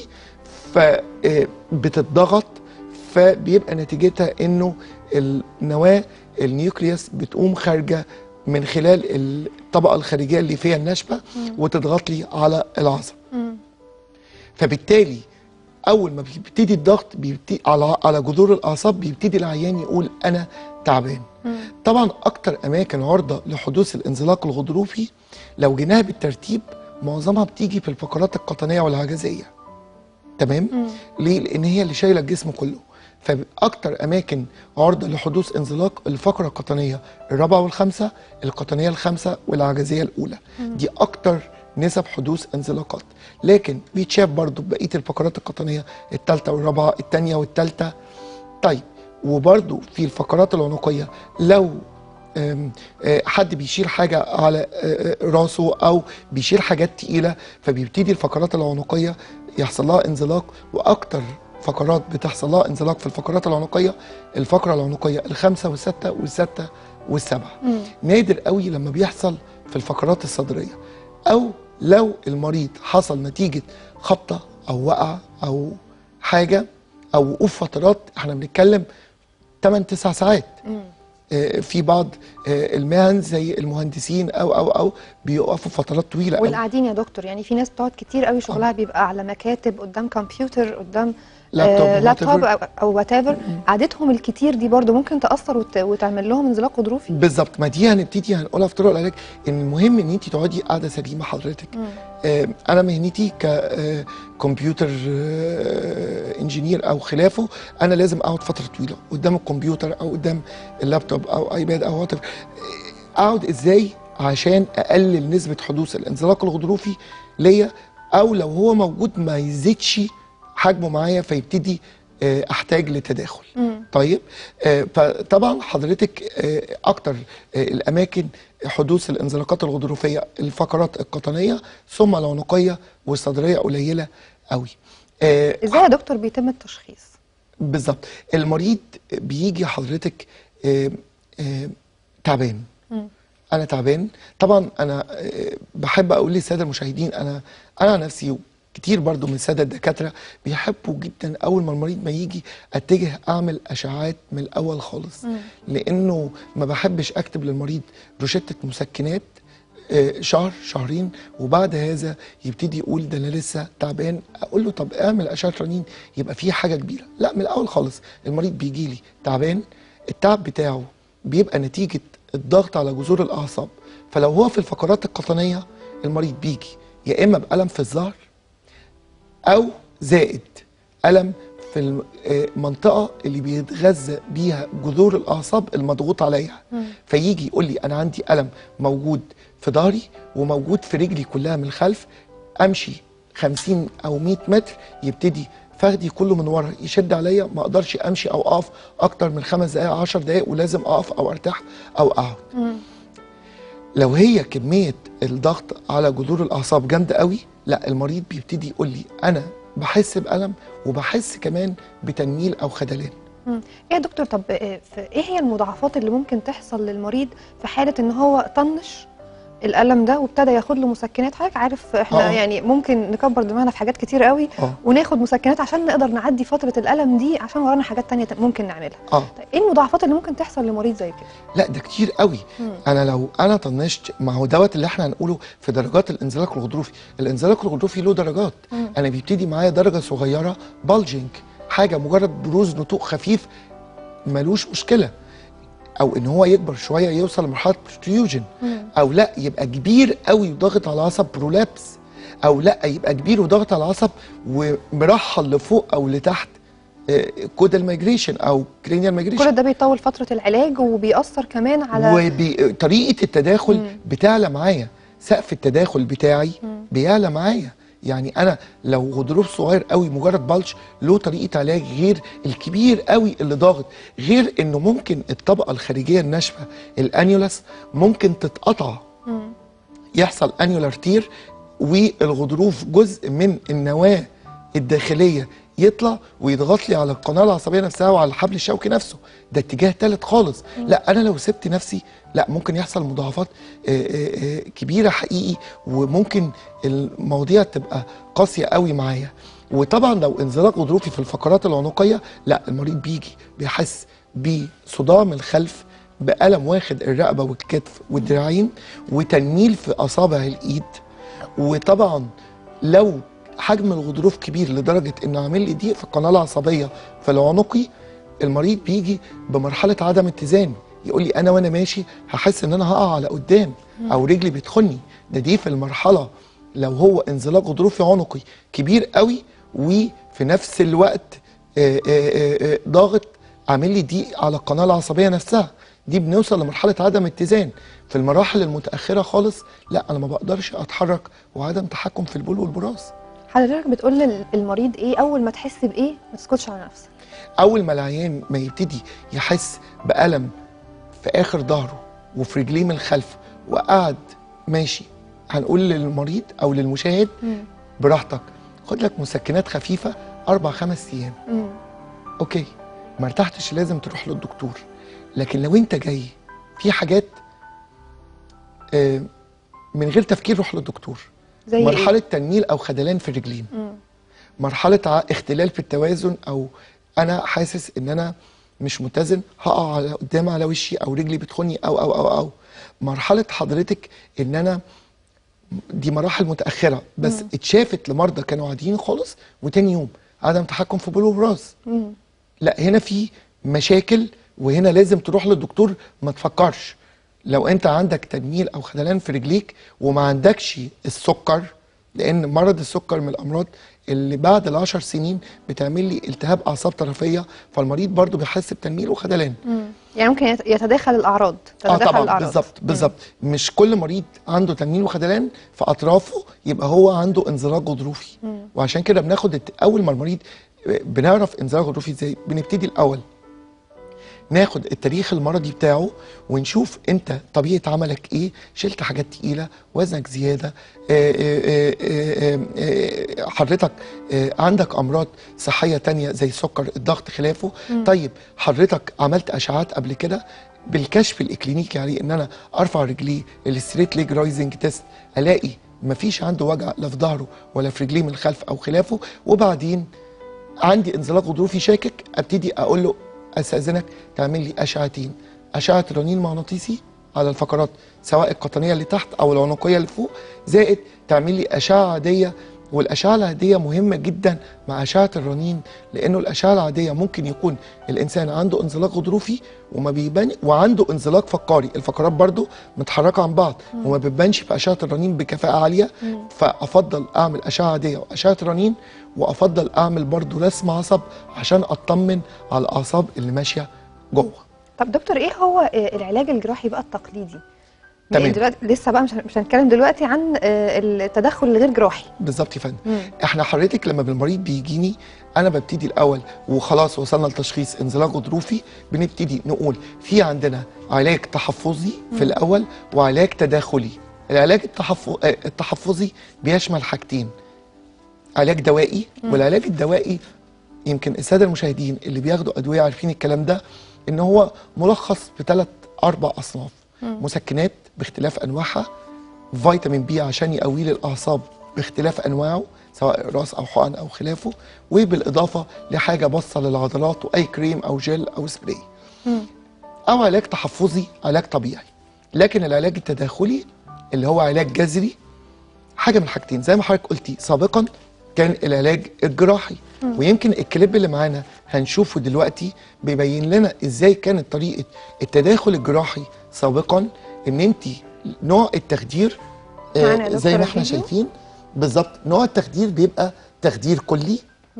S3: فبتتضغط فبيبقى نتيجتها انه النواه النيوكليوس بتقوم خارجه من خلال الطبقه الخارجيه اللي فيها الناشفه وتضغط لي على العصب
S1: مم.
S3: فبالتالي اول ما بيبتدي الضغط بيبتدي على على جذور الاعصاب بيبتدي العيان يقول انا تعبان طبعا اكتر اماكن عرضه لحدوث الانزلاق الغضروفي لو جيناها بالترتيب معظمها بتيجي في الفقرات القطنيه والعجزيه تمام ليه لان هي اللي شايله الجسم كله فاكتر اماكن عرضه لحدوث انزلاق الفقره القطنيه الرابعه والخامسه القطنيه الخامسه والعجزيه الاولى دي اكتر نسب حدوث انزلاقات لكن بيتشاف برضو بقيه الفقرات القطنيه الثالثه والرابعه الثانيه والثالثه طيب وبرضو في الفقرات العنقيه لو آم، آه، حد بيشيل حاجه على آه، آه، راسه او بيشيل حاجات تقيله فبيبتدي الفقرات العنقيه يحصل لها انزلاق واكتر فقرات بتحصل لها انزلاق في الفقرات العنقيه الفقره العنقيه الخامسه والسته والسته والسبعه نادر قوي لما بيحصل في الفقرات الصدريه او لو المريض حصل نتيجه خبطه او وقع او حاجه او وقوف فترات احنا بنتكلم 8 9 ساعات آه، في بعض آه، المهن زي المهندسين او او او بيقفوا فترات طويله قوي
S1: والقاعدين يا دكتور يعني في ناس بتقعد كتير قوي شغلها بيبقى على مكاتب قدام كمبيوتر قدام
S3: لابتوب،
S1: آه
S3: whatever.
S1: لابتوب او, أو وات ايفر قعدتهم الكتير دي برضو ممكن تاثر وت... وتعمل لهم انزلاق غضروفي
S3: بالظبط ما دي هنبتدي هنقولها في طرق العلاج ان المهم ان انت تقعدي قاعده سليمه حضرتك آه انا مهنتي ككمبيوتر انجينير او خلافه انا لازم اقعد فتره طويله قدام الكمبيوتر او قدام اللابتوب او ايباد او وات اقعد ازاي عشان اقلل نسبه حدوث الانزلاق الغضروفي ليا او لو هو موجود ما يزيدش حجمه معايا فيبتدي آه، احتاج لتداخل طيب آه، فطبعا حضرتك آه، اكتر آه، الاماكن حدوث الانزلاقات الغضروفيه الفقرات القطنيه ثم العنقيه والصدريه قليله قوي آه،
S1: ازاي يا دكتور بيتم التشخيص
S3: بالظبط المريض بيجي حضرتك آه، آه، تعبان انا تعبان طبعا انا آه، بحب اقول للساده المشاهدين انا انا عن نفسي كتير برضو من الساده الدكاتره بيحبوا جدا اول ما المريض ما يجي اتجه اعمل اشعاعات من الاول خالص لانه ما بحبش اكتب للمريض روشته مسكنات آه، شهر شهرين وبعد هذا يبتدي يقول ده انا لسه تعبان اقول له طب اعمل اشعه رنين يبقى في حاجه كبيره لا من الاول خالص المريض بيجي لي تعبان التعب بتاعه بيبقى نتيجه الضغط على جذور الاعصاب فلو هو في الفقرات القطنيه المريض بيجي يا اما بالم في الظهر او زائد الم في الم- آه، المنطقه اللي بيتغذى بيها جذور الاعصاب المضغوط عليها فيجي يقول لي انا عندي الم موجود في ظهري وموجود في رجلي كلها من الخلف امشي 50 او 100 متر يبتدي فخدي كله من ورا يشد عليا ما اقدرش امشي او اقف اكتر من خمس دقائق 10 دقائق ولازم اقف او ارتاح او اقعد لو هي كميه الضغط على جذور الاعصاب جامده قوي لا المريض بيبتدي يقول لي انا بحس بالم وبحس كمان بتنميل او خدلان
S1: مم. ايه يا دكتور طب آه، ف- ايه هي المضاعفات اللي ممكن تحصل للمريض في حاله ان هو طنش الالم ده وابتدى ياخد له مسكنات حضرتك عارف احنا
S3: آه.
S1: يعني ممكن نكبر دماغنا في حاجات كتير قوي
S3: اه
S1: وناخد مسكنات عشان نقدر نعدي فتره الالم دي عشان ورانا حاجات تانية ممكن نعملها
S3: اه
S1: طيب ايه المضاعفات اللي ممكن تحصل لمريض زي كده
S3: لا ده كتير قوي
S1: مم.
S3: انا لو انا طنشت ما هو دوت اللي احنا هنقوله في درجات الانزلاق الغضروفي الانزلاق الغضروفي له درجات
S1: مم.
S3: انا بيبتدي معايا درجه صغيره بالجنج حاجه مجرد بروز نتوء خفيف ملوش مشكله او ان هو يكبر شويه يوصل لمرحله بروتيوجن
S1: مم.
S3: او لا يبقى كبير قوي وضاغط على العصب برولابس او لا يبقى كبير وضاغط على العصب ومرحل لفوق او لتحت كودال مايجريشن او كرينيال مايجريشن
S1: كل ده بيطول فتره العلاج وبيأثر كمان على
S3: وطريقه التداخل
S1: مم.
S3: بتعلى معايا سقف التداخل بتاعي
S1: مم.
S3: بيعلى معايا يعني انا لو غضروف صغير قوي مجرد بلش له طريقه علاج غير الكبير قوي اللي ضاغط غير انه ممكن الطبقه الخارجيه الناشفه الانيولاس ممكن تتقطع
S1: مم.
S3: يحصل انيولار تير والغضروف جزء من النواه الداخليه يطلع ويضغط لي على القناه العصبيه نفسها وعلى الحبل الشوكي نفسه ده اتجاه ثالث خالص لا انا لو سبت نفسي لا ممكن يحصل مضاعفات آه، آه، آه، كبيره حقيقي وممكن المواضيع تبقى قاسيه قوي معايا وطبعا لو انزلاق غضروفي في الفقرات العنقيه لا المريض بيجي بيحس بصداع من الخلف بألم واخد الرقبة والكتف والدراعين وتنميل في أصابع الإيد وطبعا لو حجم الغضروف كبير لدرجه انه عامل لي ضيق في القناه العصبيه في العنقي المريض بيجي بمرحله عدم اتزان يقول لي انا وانا ماشي هحس ان انا هقع على قدام او رجلي بتخني ده دي في المرحله لو هو انزلاق غضروفي عنقي كبير قوي وفي نفس الوقت آه، آه، آه، ضاغط عامل لي ضيق على القناه العصبيه نفسها دي بنوصل لمرحله عدم اتزان في المراحل المتاخره خالص لا انا ما بقدرش اتحرك وعدم تحكم في البول والبراز
S1: حضرتك بتقول للمريض ايه اول ما تحس بايه ما تسكتش على نفسك
S3: اول ما العيان ما يبتدي يحس بالم في اخر ظهره وفي رجليه من الخلف وقعد ماشي هنقول للمريض او للمشاهد براحتك خد لك مسكنات خفيفه اربع خمس ايام
S1: مم.
S3: اوكي ما ارتحتش لازم تروح للدكتور لكن لو انت جاي في حاجات آه، من غير تفكير روح للدكتور
S1: زي إيه؟
S3: مرحله تنميل او خدلان في الرجلين
S1: مم.
S3: مرحله ع- اختلال في التوازن او انا حاسس ان انا مش متزن هقع على قدام على وشي او رجلي بتخني او او او او مرحله حضرتك ان انا دي مراحل متاخره بس اتشافت لمرضى كانوا عاديين خالص وتاني يوم عدم تحكم في بول وبراز
S1: مم.
S3: لا هنا في مشاكل وهنا لازم تروح للدكتور ما تفكرش لو انت عندك تنميل او خدلان في رجليك وما عندكش السكر لان مرض السكر من الامراض اللي بعد العشر سنين بتعمل لي التهاب اعصاب طرفيه فالمريض برضو بيحس بتنميل وخدلان
S1: مم. يعني ممكن يت- يتداخل الاعراض
S3: اه
S1: تتداخل
S3: طبعا
S1: الاعراض
S3: بالظبط بالظبط مش كل مريض عنده تنميل وخدلان في اطرافه يبقى هو عنده انزلاق غضروفي وعشان كده بناخد الت- اول ما المريض بنعرف انزلاق غضروفي ازاي بنبتدي الاول ناخد التاريخ المرضي بتاعه ونشوف انت طبيعه عملك ايه شلت حاجات تقيله وزنك زياده آه، آه، آه، آه، آه، حضرتك آه، عندك امراض صحيه تانية زي السكر الضغط خلافه طيب حضرتك عملت اشعاعات قبل كده بالكشف الاكلينيكي عليه ان انا ارفع رجليه الستريت ليج رايزنج تيست الاقي مفيش عنده وجع لا في ظهره ولا في رجليه من الخلف او خلافه وبعدين عندي انزلاق غضروفي شاكك ابتدي اقول له استاذنك تعمل لي اشعتين اشعه رنين مغناطيسي على الفقرات سواء القطنيه اللي تحت او العنقيه اللي فوق زائد تعمل لي اشعه عاديه والاشعه العاديه مهمه جدا مع اشعه الرنين لانه الاشعه العاديه ممكن يكون الانسان عنده انزلاق غضروفي وما بيبان وعنده انزلاق فقاري الفقرات برضو متحركه عن بعض وما بتبانش في اشعه الرنين بكفاءه عاليه فافضل اعمل اشعه عاديه واشعه رنين وافضل اعمل برضو رسم عصب عشان اطمن على الاعصاب اللي ماشيه جوه
S1: طب دكتور ايه هو آه، العلاج الجراحي بقى التقليدي
S3: تمام.
S1: لأن دلوقتي لسه بقى مش هن- مش هنتكلم دلوقتي عن آه، التدخل الغير جراحي
S3: بالظبط يا فندم
S1: مم.
S3: احنا حضرتك لما المريض بيجيني انا ببتدي الاول وخلاص وصلنا لتشخيص انزلاق غضروفي بنبتدي نقول في عندنا علاج تحفظي في الاول وعلاج تداخلي العلاج التحف... آه، التحفظي بيشمل حاجتين علاج دوائي والعلاج الدوائي يمكن الساده المشاهدين اللي بياخدوا ادويه عارفين الكلام ده ان هو ملخص في ثلاث اربع اصناف مسكنات باختلاف انواعها فيتامين بي عشان يقوي لي الاعصاب باختلاف انواعه سواء راس او حقن او خلافه وبالاضافه لحاجه باصه للعضلات واي كريم او جل او سبراي او علاج تحفظي علاج طبيعي لكن العلاج التداخلي اللي هو علاج جذري حاجه من حاجتين زي ما حضرتك قلتي سابقا كان العلاج الجراحي ويمكن الكليب اللي معانا هنشوفه دلوقتي بيبين لنا ازاي كانت طريقه التداخل الجراحي سابقا ان انت نوع التخدير آه،
S1: معانا يا
S3: زي
S1: دكتور
S3: ما احنا
S1: الفيديو.
S3: شايفين بالظبط نوع التخدير بيبقى تخدير كلي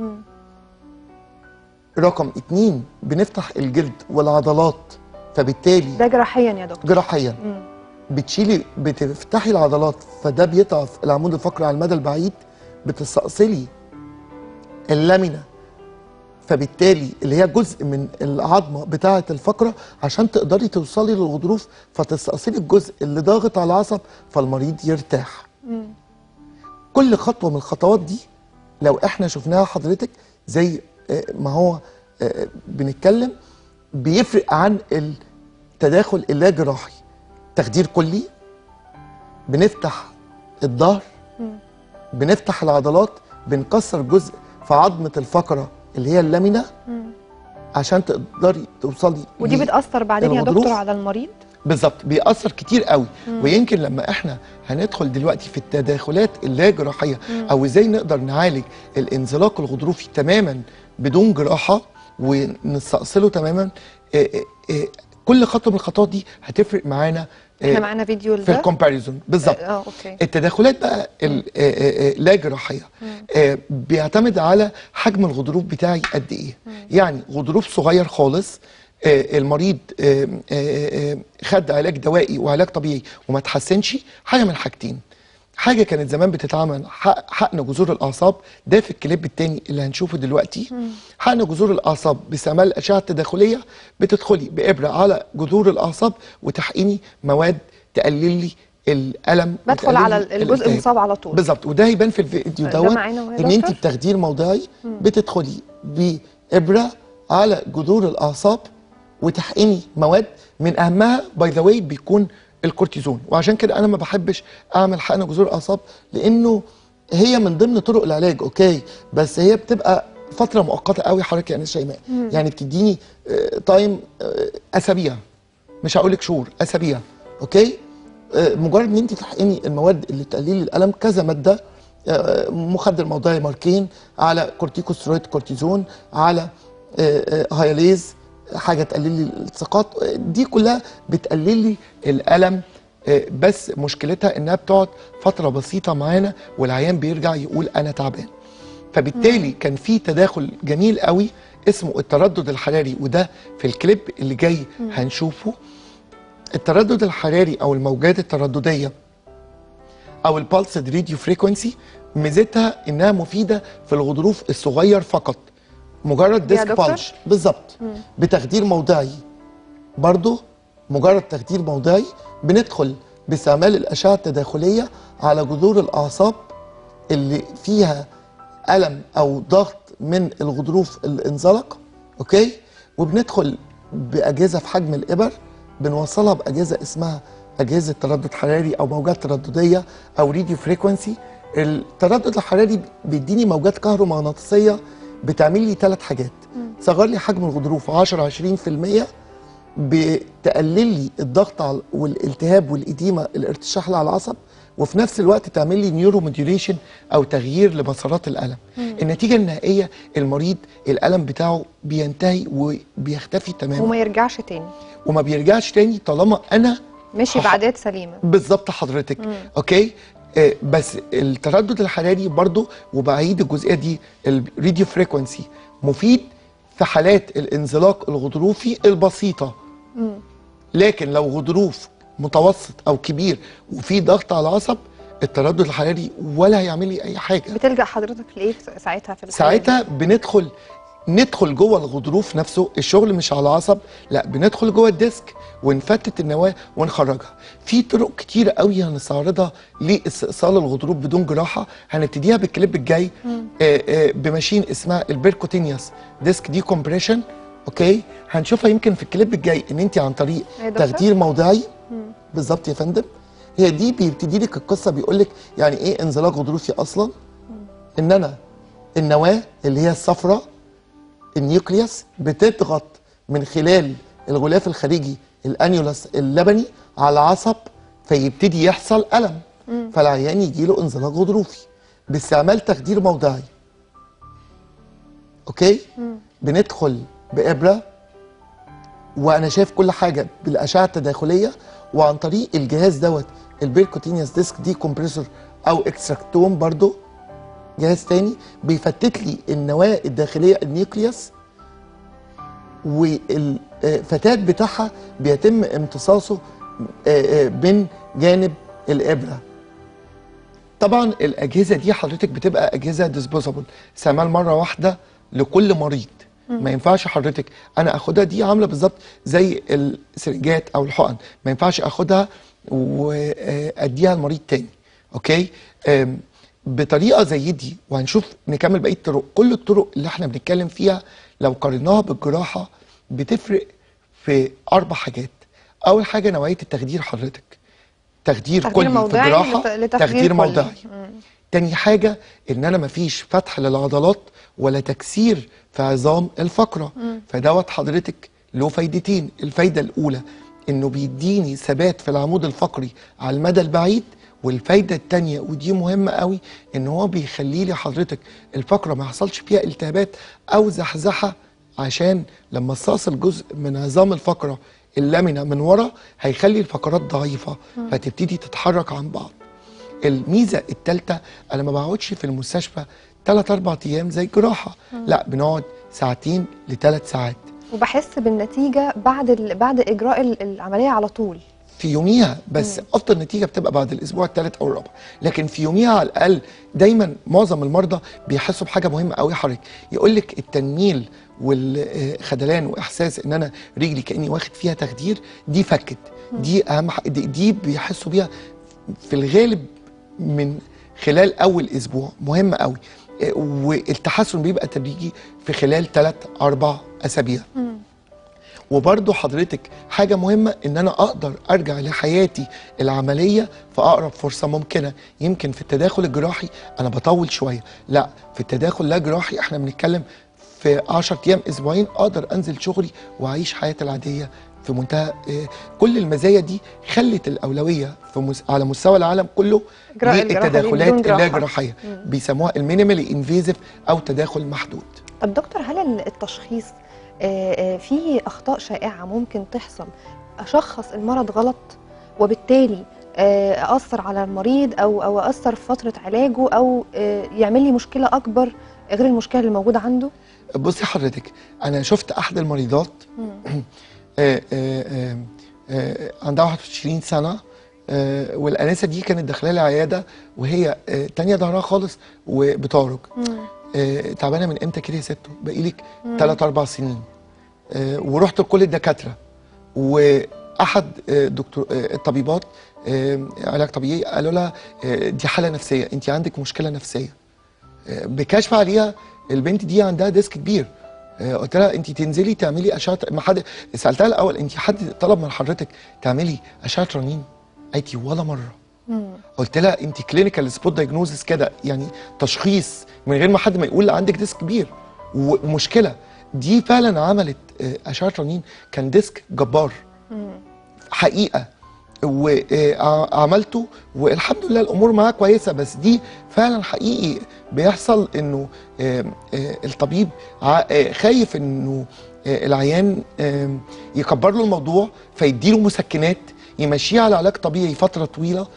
S3: رقم اتنين بنفتح الجلد والعضلات فبالتالي
S1: ده جراحيا يا دكتور
S3: جراحيا بتشيلي بتفتحي العضلات فده بيضعف العمود الفقري على المدى البعيد بتستأصلي اللامينا فبالتالي اللي هي جزء من العظمه بتاعه الفقره عشان تقدري توصلي للغضروف فتستأصلي الجزء اللي ضاغط على العصب فالمريض يرتاح كل خطوه من الخطوات دي لو احنا شفناها حضرتك زي آه، ما هو آه، بنتكلم بيفرق عن التداخل اللا جراحي تخدير كلي بنفتح الظهر بنفتح العضلات بنكسر جزء في عظمه الفقره اللي هي اللامينا عشان تقدري توصلي
S1: ودي
S3: ليه.
S1: بتاثر بعدين يا
S3: الغضروف.
S1: دكتور على المريض
S3: بالظبط بيأثر كتير قوي ويمكن لما احنا هندخل دلوقتي في التداخلات اللا جراحيه او ازاي نقدر نعالج الانزلاق الغضروفي تماما بدون جراحه ونستأصله تماما آه، آه، آه، كل خطوه من الخطوات دي هتفرق معانا آه،
S1: احنا معانا فيديو
S3: في
S1: لده
S3: الكومباريزون بالظبط
S1: اه اوكي
S3: التداخلات بقى اللا جراحيه آه، بيعتمد على حجم الغضروف بتاعي قد ايه يعني غضروف صغير خالص آه، المريض آه، آه، آه، خد علاج دوائي وعلاج طبيعي وما تحسنش حاجه من حاجتين حاجه كانت زمان بتتعمل حق- حقن جذور الاعصاب ده في الكليب التاني اللي هنشوفه دلوقتي حقن جذور الاعصاب باستعمال الاشعه التداخليه بتدخلي بابره على جذور الاعصاب وتحقني مواد تقلل لي الالم
S1: بدخل
S3: وتقلل
S1: على
S3: لي
S1: الجزء
S3: الالتهاب.
S1: المصاب على طول
S3: بالظبط وده هيبان في الفيديو
S1: ده
S3: دوت
S1: معانا وهي
S3: ان انت
S1: دكتور؟
S3: بتخدير موضعي بتدخلي بابره على جذور الاعصاب وتحقني مواد من اهمها باي ذا واي بيكون الكورتيزون وعشان كده انا ما بحبش اعمل حقن جذور الاعصاب لانه هي من ضمن طرق العلاج اوكي بس هي بتبقى فتره مؤقته قوي حضرتك يا انسه شيماء يعني بتديني آه، تايم آه، اسابيع مش هقول لك شهور اسابيع اوكي آه، مجرد ان انت تحقني المواد اللي تقلل الالم كذا ماده آه، مخدر موضعي ماركين على كورتيكوسترويد كورتيزون على آه، آه، هاياليز حاجه تقلل لي الالتصاقات آه، دي كلها بتقلل لي الالم آه، بس مشكلتها انها بتقعد فتره بسيطه معانا والعيان بيرجع يقول انا تعبان فبالتالي كان في تداخل جميل قوي اسمه التردد الحراري وده في الكليب اللي جاي هنشوفه التردد الحراري او الموجات التردديه او البالسد راديو فريكونسي ميزتها انها مفيده في الغضروف الصغير فقط مجرد
S1: يا
S3: ديسك
S1: دكتور؟
S3: بالج بالظبط بتخدير موضعي برضو مجرد تخدير موضعي بندخل باستعمال الاشعه التداخليه على جذور الاعصاب اللي فيها الم او ضغط من الغضروف اللي انزلق اوكي وبندخل باجهزه في حجم الابر بنوصلها باجهزه اسمها اجهزه تردد حراري او موجات تردديه او راديو فريكونسي التردد الحراري بيديني موجات كهرومغناطيسيه بتعمل لي ثلاث حاجات صغر لي حجم الغضروف 10 20% بتقلل لي الضغط على والالتهاب والإديمة الارتشاح على العصب وفي نفس الوقت تعمل لي نيورو موديوليشن او تغيير لمسارات الالم النتيجه النهائيه المريض الالم بتاعه بينتهي وبيختفي تماما
S1: وما يرجعش تاني
S3: وما بيرجعش تاني طالما انا
S1: مشي
S3: هح-
S1: بعادات سليمه
S3: بالظبط حضرتك اوكي آه، بس التردد الحراري برضو وبعيد الجزئيه دي الراديو فريكونسي مفيد في حالات الانزلاق الغضروفي البسيطه لكن لو غضروف متوسط او كبير وفي ضغط على العصب التردد الحراري ولا هيعمل لي اي حاجه
S1: بتلجأ حضرتك لايه في- ساعتها في الحالة
S3: ساعتها
S1: دي؟
S3: بندخل ندخل جوه الغضروف نفسه الشغل مش على العصب لا بندخل جوه الديسك ونفتت النواه ونخرجها في طرق كتيره قوي هنستعرضها لاستئصال الغضروف بدون جراحه هنبتديها بالكليب الجاي آه آه بماشين اسمها البيركوتينيوس ديسك دي كومبريشن اوكي هنشوفها يمكن في الكليب الجاي ان انت عن طريق
S1: يا دكتور؟
S3: تخدير موضعي بالظبط يا فندم هي دي بيبتدي لك القصه بيقول لك يعني ايه انزلاق غضروفي اصلا ان انا النواه اللي هي الصفراء النيوكليوس بتضغط من خلال الغلاف الخارجي الانيولاس اللبني على العصب فيبتدي يحصل الم فالعيان يجي له انزلاق غضروفي باستعمال تخدير موضعي اوكي بندخل بابره وانا شايف كل حاجه بالاشعه التداخليه وعن طريق الجهاز دوت البيركوتينيوس ديسك دي كومبريسور او اكستراكتوم برضو جهاز تاني بيفتت لي النواه الداخليه النيوكليوس والفتات بتاعها بيتم امتصاصه آه، آه، من جانب الابره طبعا الاجهزه دي حضرتك بتبقى اجهزه ديسبوزابل استعمال مره واحده لكل مريض ما ينفعش حضرتك انا اخدها دي عامله بالظبط زي السرنجات او الحقن ما ينفعش اخدها واديها لمريض تاني اوكي أم، بطريقه زي دي وهنشوف نكمل بقيه الطرق كل الطرق اللي احنا بنتكلم فيها لو قارناها بالجراحه بتفرق في اربع حاجات اول حاجه نوعيه التخدير حضرتك تخدير,
S1: تخدير
S3: كلي في
S1: موضعي
S3: الجراحه
S1: لت- لتخدير
S3: تخدير
S1: كلي.
S3: موضعي تاني حاجة إن أنا مفيش فتح للعضلات ولا تكسير في عظام الفقرة فدوت حضرتك له فايدتين الفايدة الأولى انه بيديني ثبات في العمود الفقري على المدى البعيد والفايده التانية ودي مهمه قوي ان هو بيخلي لي حضرتك الفقره ما يحصلش فيها التهابات او زحزحه عشان لما استأصل جزء من عظام الفقره اللامنه من ورا هيخلي الفقرات ضعيفه فتبتدي تتحرك عن بعض الميزه الثالثه انا ما بقعدش في المستشفى 3 4 ايام زي الجراحه لا بنقعد ساعتين لثلاث ساعات
S1: وبحس بالنتيجه بعد ال... بعد اجراء ال- العمليه على طول
S3: في يوميها بس افضل نتيجه بتبقى بعد الاسبوع الثالث او الرابع لكن في يوميها على الاقل دايما معظم المرضى بيحسوا بحاجه مهمه قوي حضرتك يقول لك التنميل والخدلان واحساس ان انا رجلي كاني واخد فيها تخدير دي فكت دي اهم ح- دي, دي بيحسوا بيها في الغالب من خلال اول اسبوع مهم قوي إيه، والتحسن بيبقى تدريجي في خلال 3 4 اسابيع وبرضو حضرتك حاجة مهمة ان انا اقدر ارجع لحياتي العملية في اقرب فرصة ممكنة يمكن في التداخل الجراحي انا بطول شوية لا في التداخل لا جراحي احنا بنتكلم في 10 ايام اسبوعين اقدر انزل شغلي واعيش حياتي العادية في منتهى آه، كل المزايا دي خلت الاولويه في مس... على مستوى العالم كله
S1: إجراء الجراحة دي
S3: للتداخلات
S1: بدون جراحة.
S3: اللا جراحيه بيسموها المينيمالي انفيزيف او تداخل محدود
S1: طب دكتور هل ال- التشخيص آه، آه، فيه اخطاء شائعه ممكن تحصل اشخص المرض غلط وبالتالي آه، اثر على المريض او او اثر في فتره علاجه او آه، يعمل لي مشكله اكبر غير المشكله اللي موجوده عنده
S3: بصي حضرتك انا شفت احد المريضات آه، آه، آه، آه، عندها 21 سنه آه، والانسه دي كانت داخله لي عياده وهي آه، تانية ظهرها خالص وبتعرج آه، تعبانه من امتى كده يا ستو بقيلك 3 4 سنين آه، ورحت لكل الدكاتره واحد آه، دكتور آه، الطبيبات آه، علاج طبيعي قالوا لها آه، دي حاله نفسيه انت عندك مشكله نفسيه آه، بكشف عليها البنت دي عندها ديسك كبير آه، قلت لها انت تنزلي تعملي اشعه ما حد سالتها الاول انت حد طلب من حضرتك تعملي اشعه رنين قالت لي ولا مره قلت لها انت كلينيكال سبوت دايجنوزس كده يعني تشخيص من غير ما حد ما يقول عندك ديسك كبير ومشكله دي فعلا عملت آه، اشعه رنين كان ديسك جبار حقيقه وعملته والحمد لله الامور معاه كويسه بس دي فعلا حقيقي بيحصل انه آه، آه، الطبيب ع- آه، خايف انه آه، العيان آه، يكبر له الموضوع فيديله مسكنات يمشيه على علاج طبيعي فتره طويله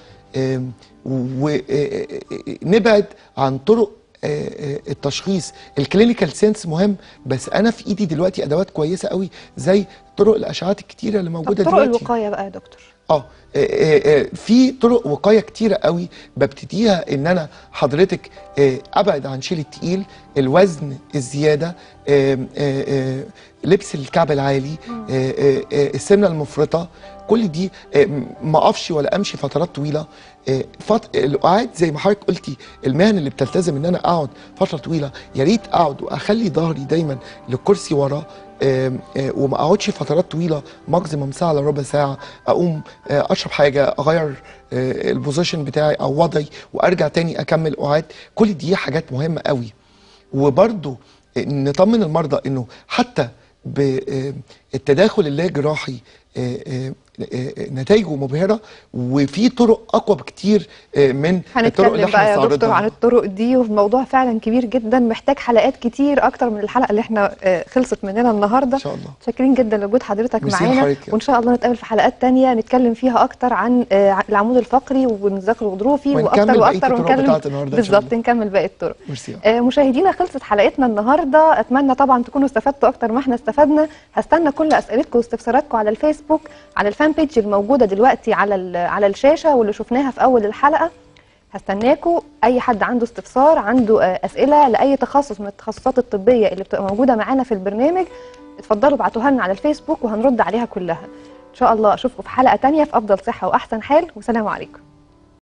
S3: ونبعد عن طرق آه، آه، التشخيص الكلينيكال سينس مهم بس انا في ايدي دلوقتي ادوات كويسه قوي زي طرق الاشعاعات الكتيره اللي
S1: طب
S3: موجوده
S1: طرق
S3: دلوقتي
S1: الوقايه بقى يا دكتور
S3: اه آه، آه، آه، في طرق وقايه كتيره قوي ببتديها ان انا حضرتك آه، ابعد عن شيل التقيل الوزن الزياده آه، آه، آه، لبس الكعب العالي آه، آه، آه، السمنه المفرطه كل دي آه، م- ما اقفش ولا امشي فترات طويله آه، فت... القعاد زي ما حضرتك قلتي المهن اللي بتلتزم ان انا اقعد فتره طويله يا ريت اقعد واخلي ظهري دايما للكرسي ورا آم، آه، وما اقعدش فترات طويله ماكسيموم ساعه الا ربع ساعه اقوم آه، اشرب حاجه اغير آه، البوزيشن بتاعي او وضعي وارجع تاني اكمل قعاد كل دي حاجات مهمه قوي وبرضو آه، نطمن المرضى انه حتى بالتداخل اللاجراحي آه، آه، آه، نتائجه مبهره وفي طرق اقوى بكتير آه، من الطرق اللي
S1: هنتكلم بقى
S3: احنا
S1: يا دكتور
S3: استعرضناها.
S1: عن الطرق دي والموضوع فعلا كبير جدا محتاج حلقات كتير اكتر من الحلقه اللي احنا آه، خلصت مننا النهارده
S3: ان شاء الله
S1: شاكرين جدا لوجود حضرتك
S3: ميرسي
S1: معانا
S3: لحضرتك.
S1: وان شاء الله نتقابل في حلقات تانية نتكلم فيها اكتر عن آه، العمود الفقري والنزاق الغضروفي
S3: ونكمل
S1: واكتر
S3: بقية
S1: واكتر
S3: الطرق
S1: ونكلم
S3: بتاعت النهاردة إن شاء
S1: بالظبط
S3: الله.
S1: نكمل باقي الطرق
S3: ميرسي
S1: آه، مشاهدينا خلصت حلقتنا النهارده اتمنى طبعا تكونوا استفدتوا اكتر ما احنا استفدنا هستنى كل اسئلتكم واستفساراتكم على الفيسبوك على الفان بيج الموجوده دلوقتي على ال- على الشاشه واللي شفناها في اول الحلقه هستناكم اي حد عنده استفسار عنده آه، اسئله لاي تخصص من التخصصات الطبيه اللي بتبقى موجوده معانا في البرنامج اتفضلوا ابعتوها لنا على الفيسبوك وهنرد عليها كلها ان شاء الله اشوفكم في حلقه تانية في افضل صحه واحسن حال وسلام عليكم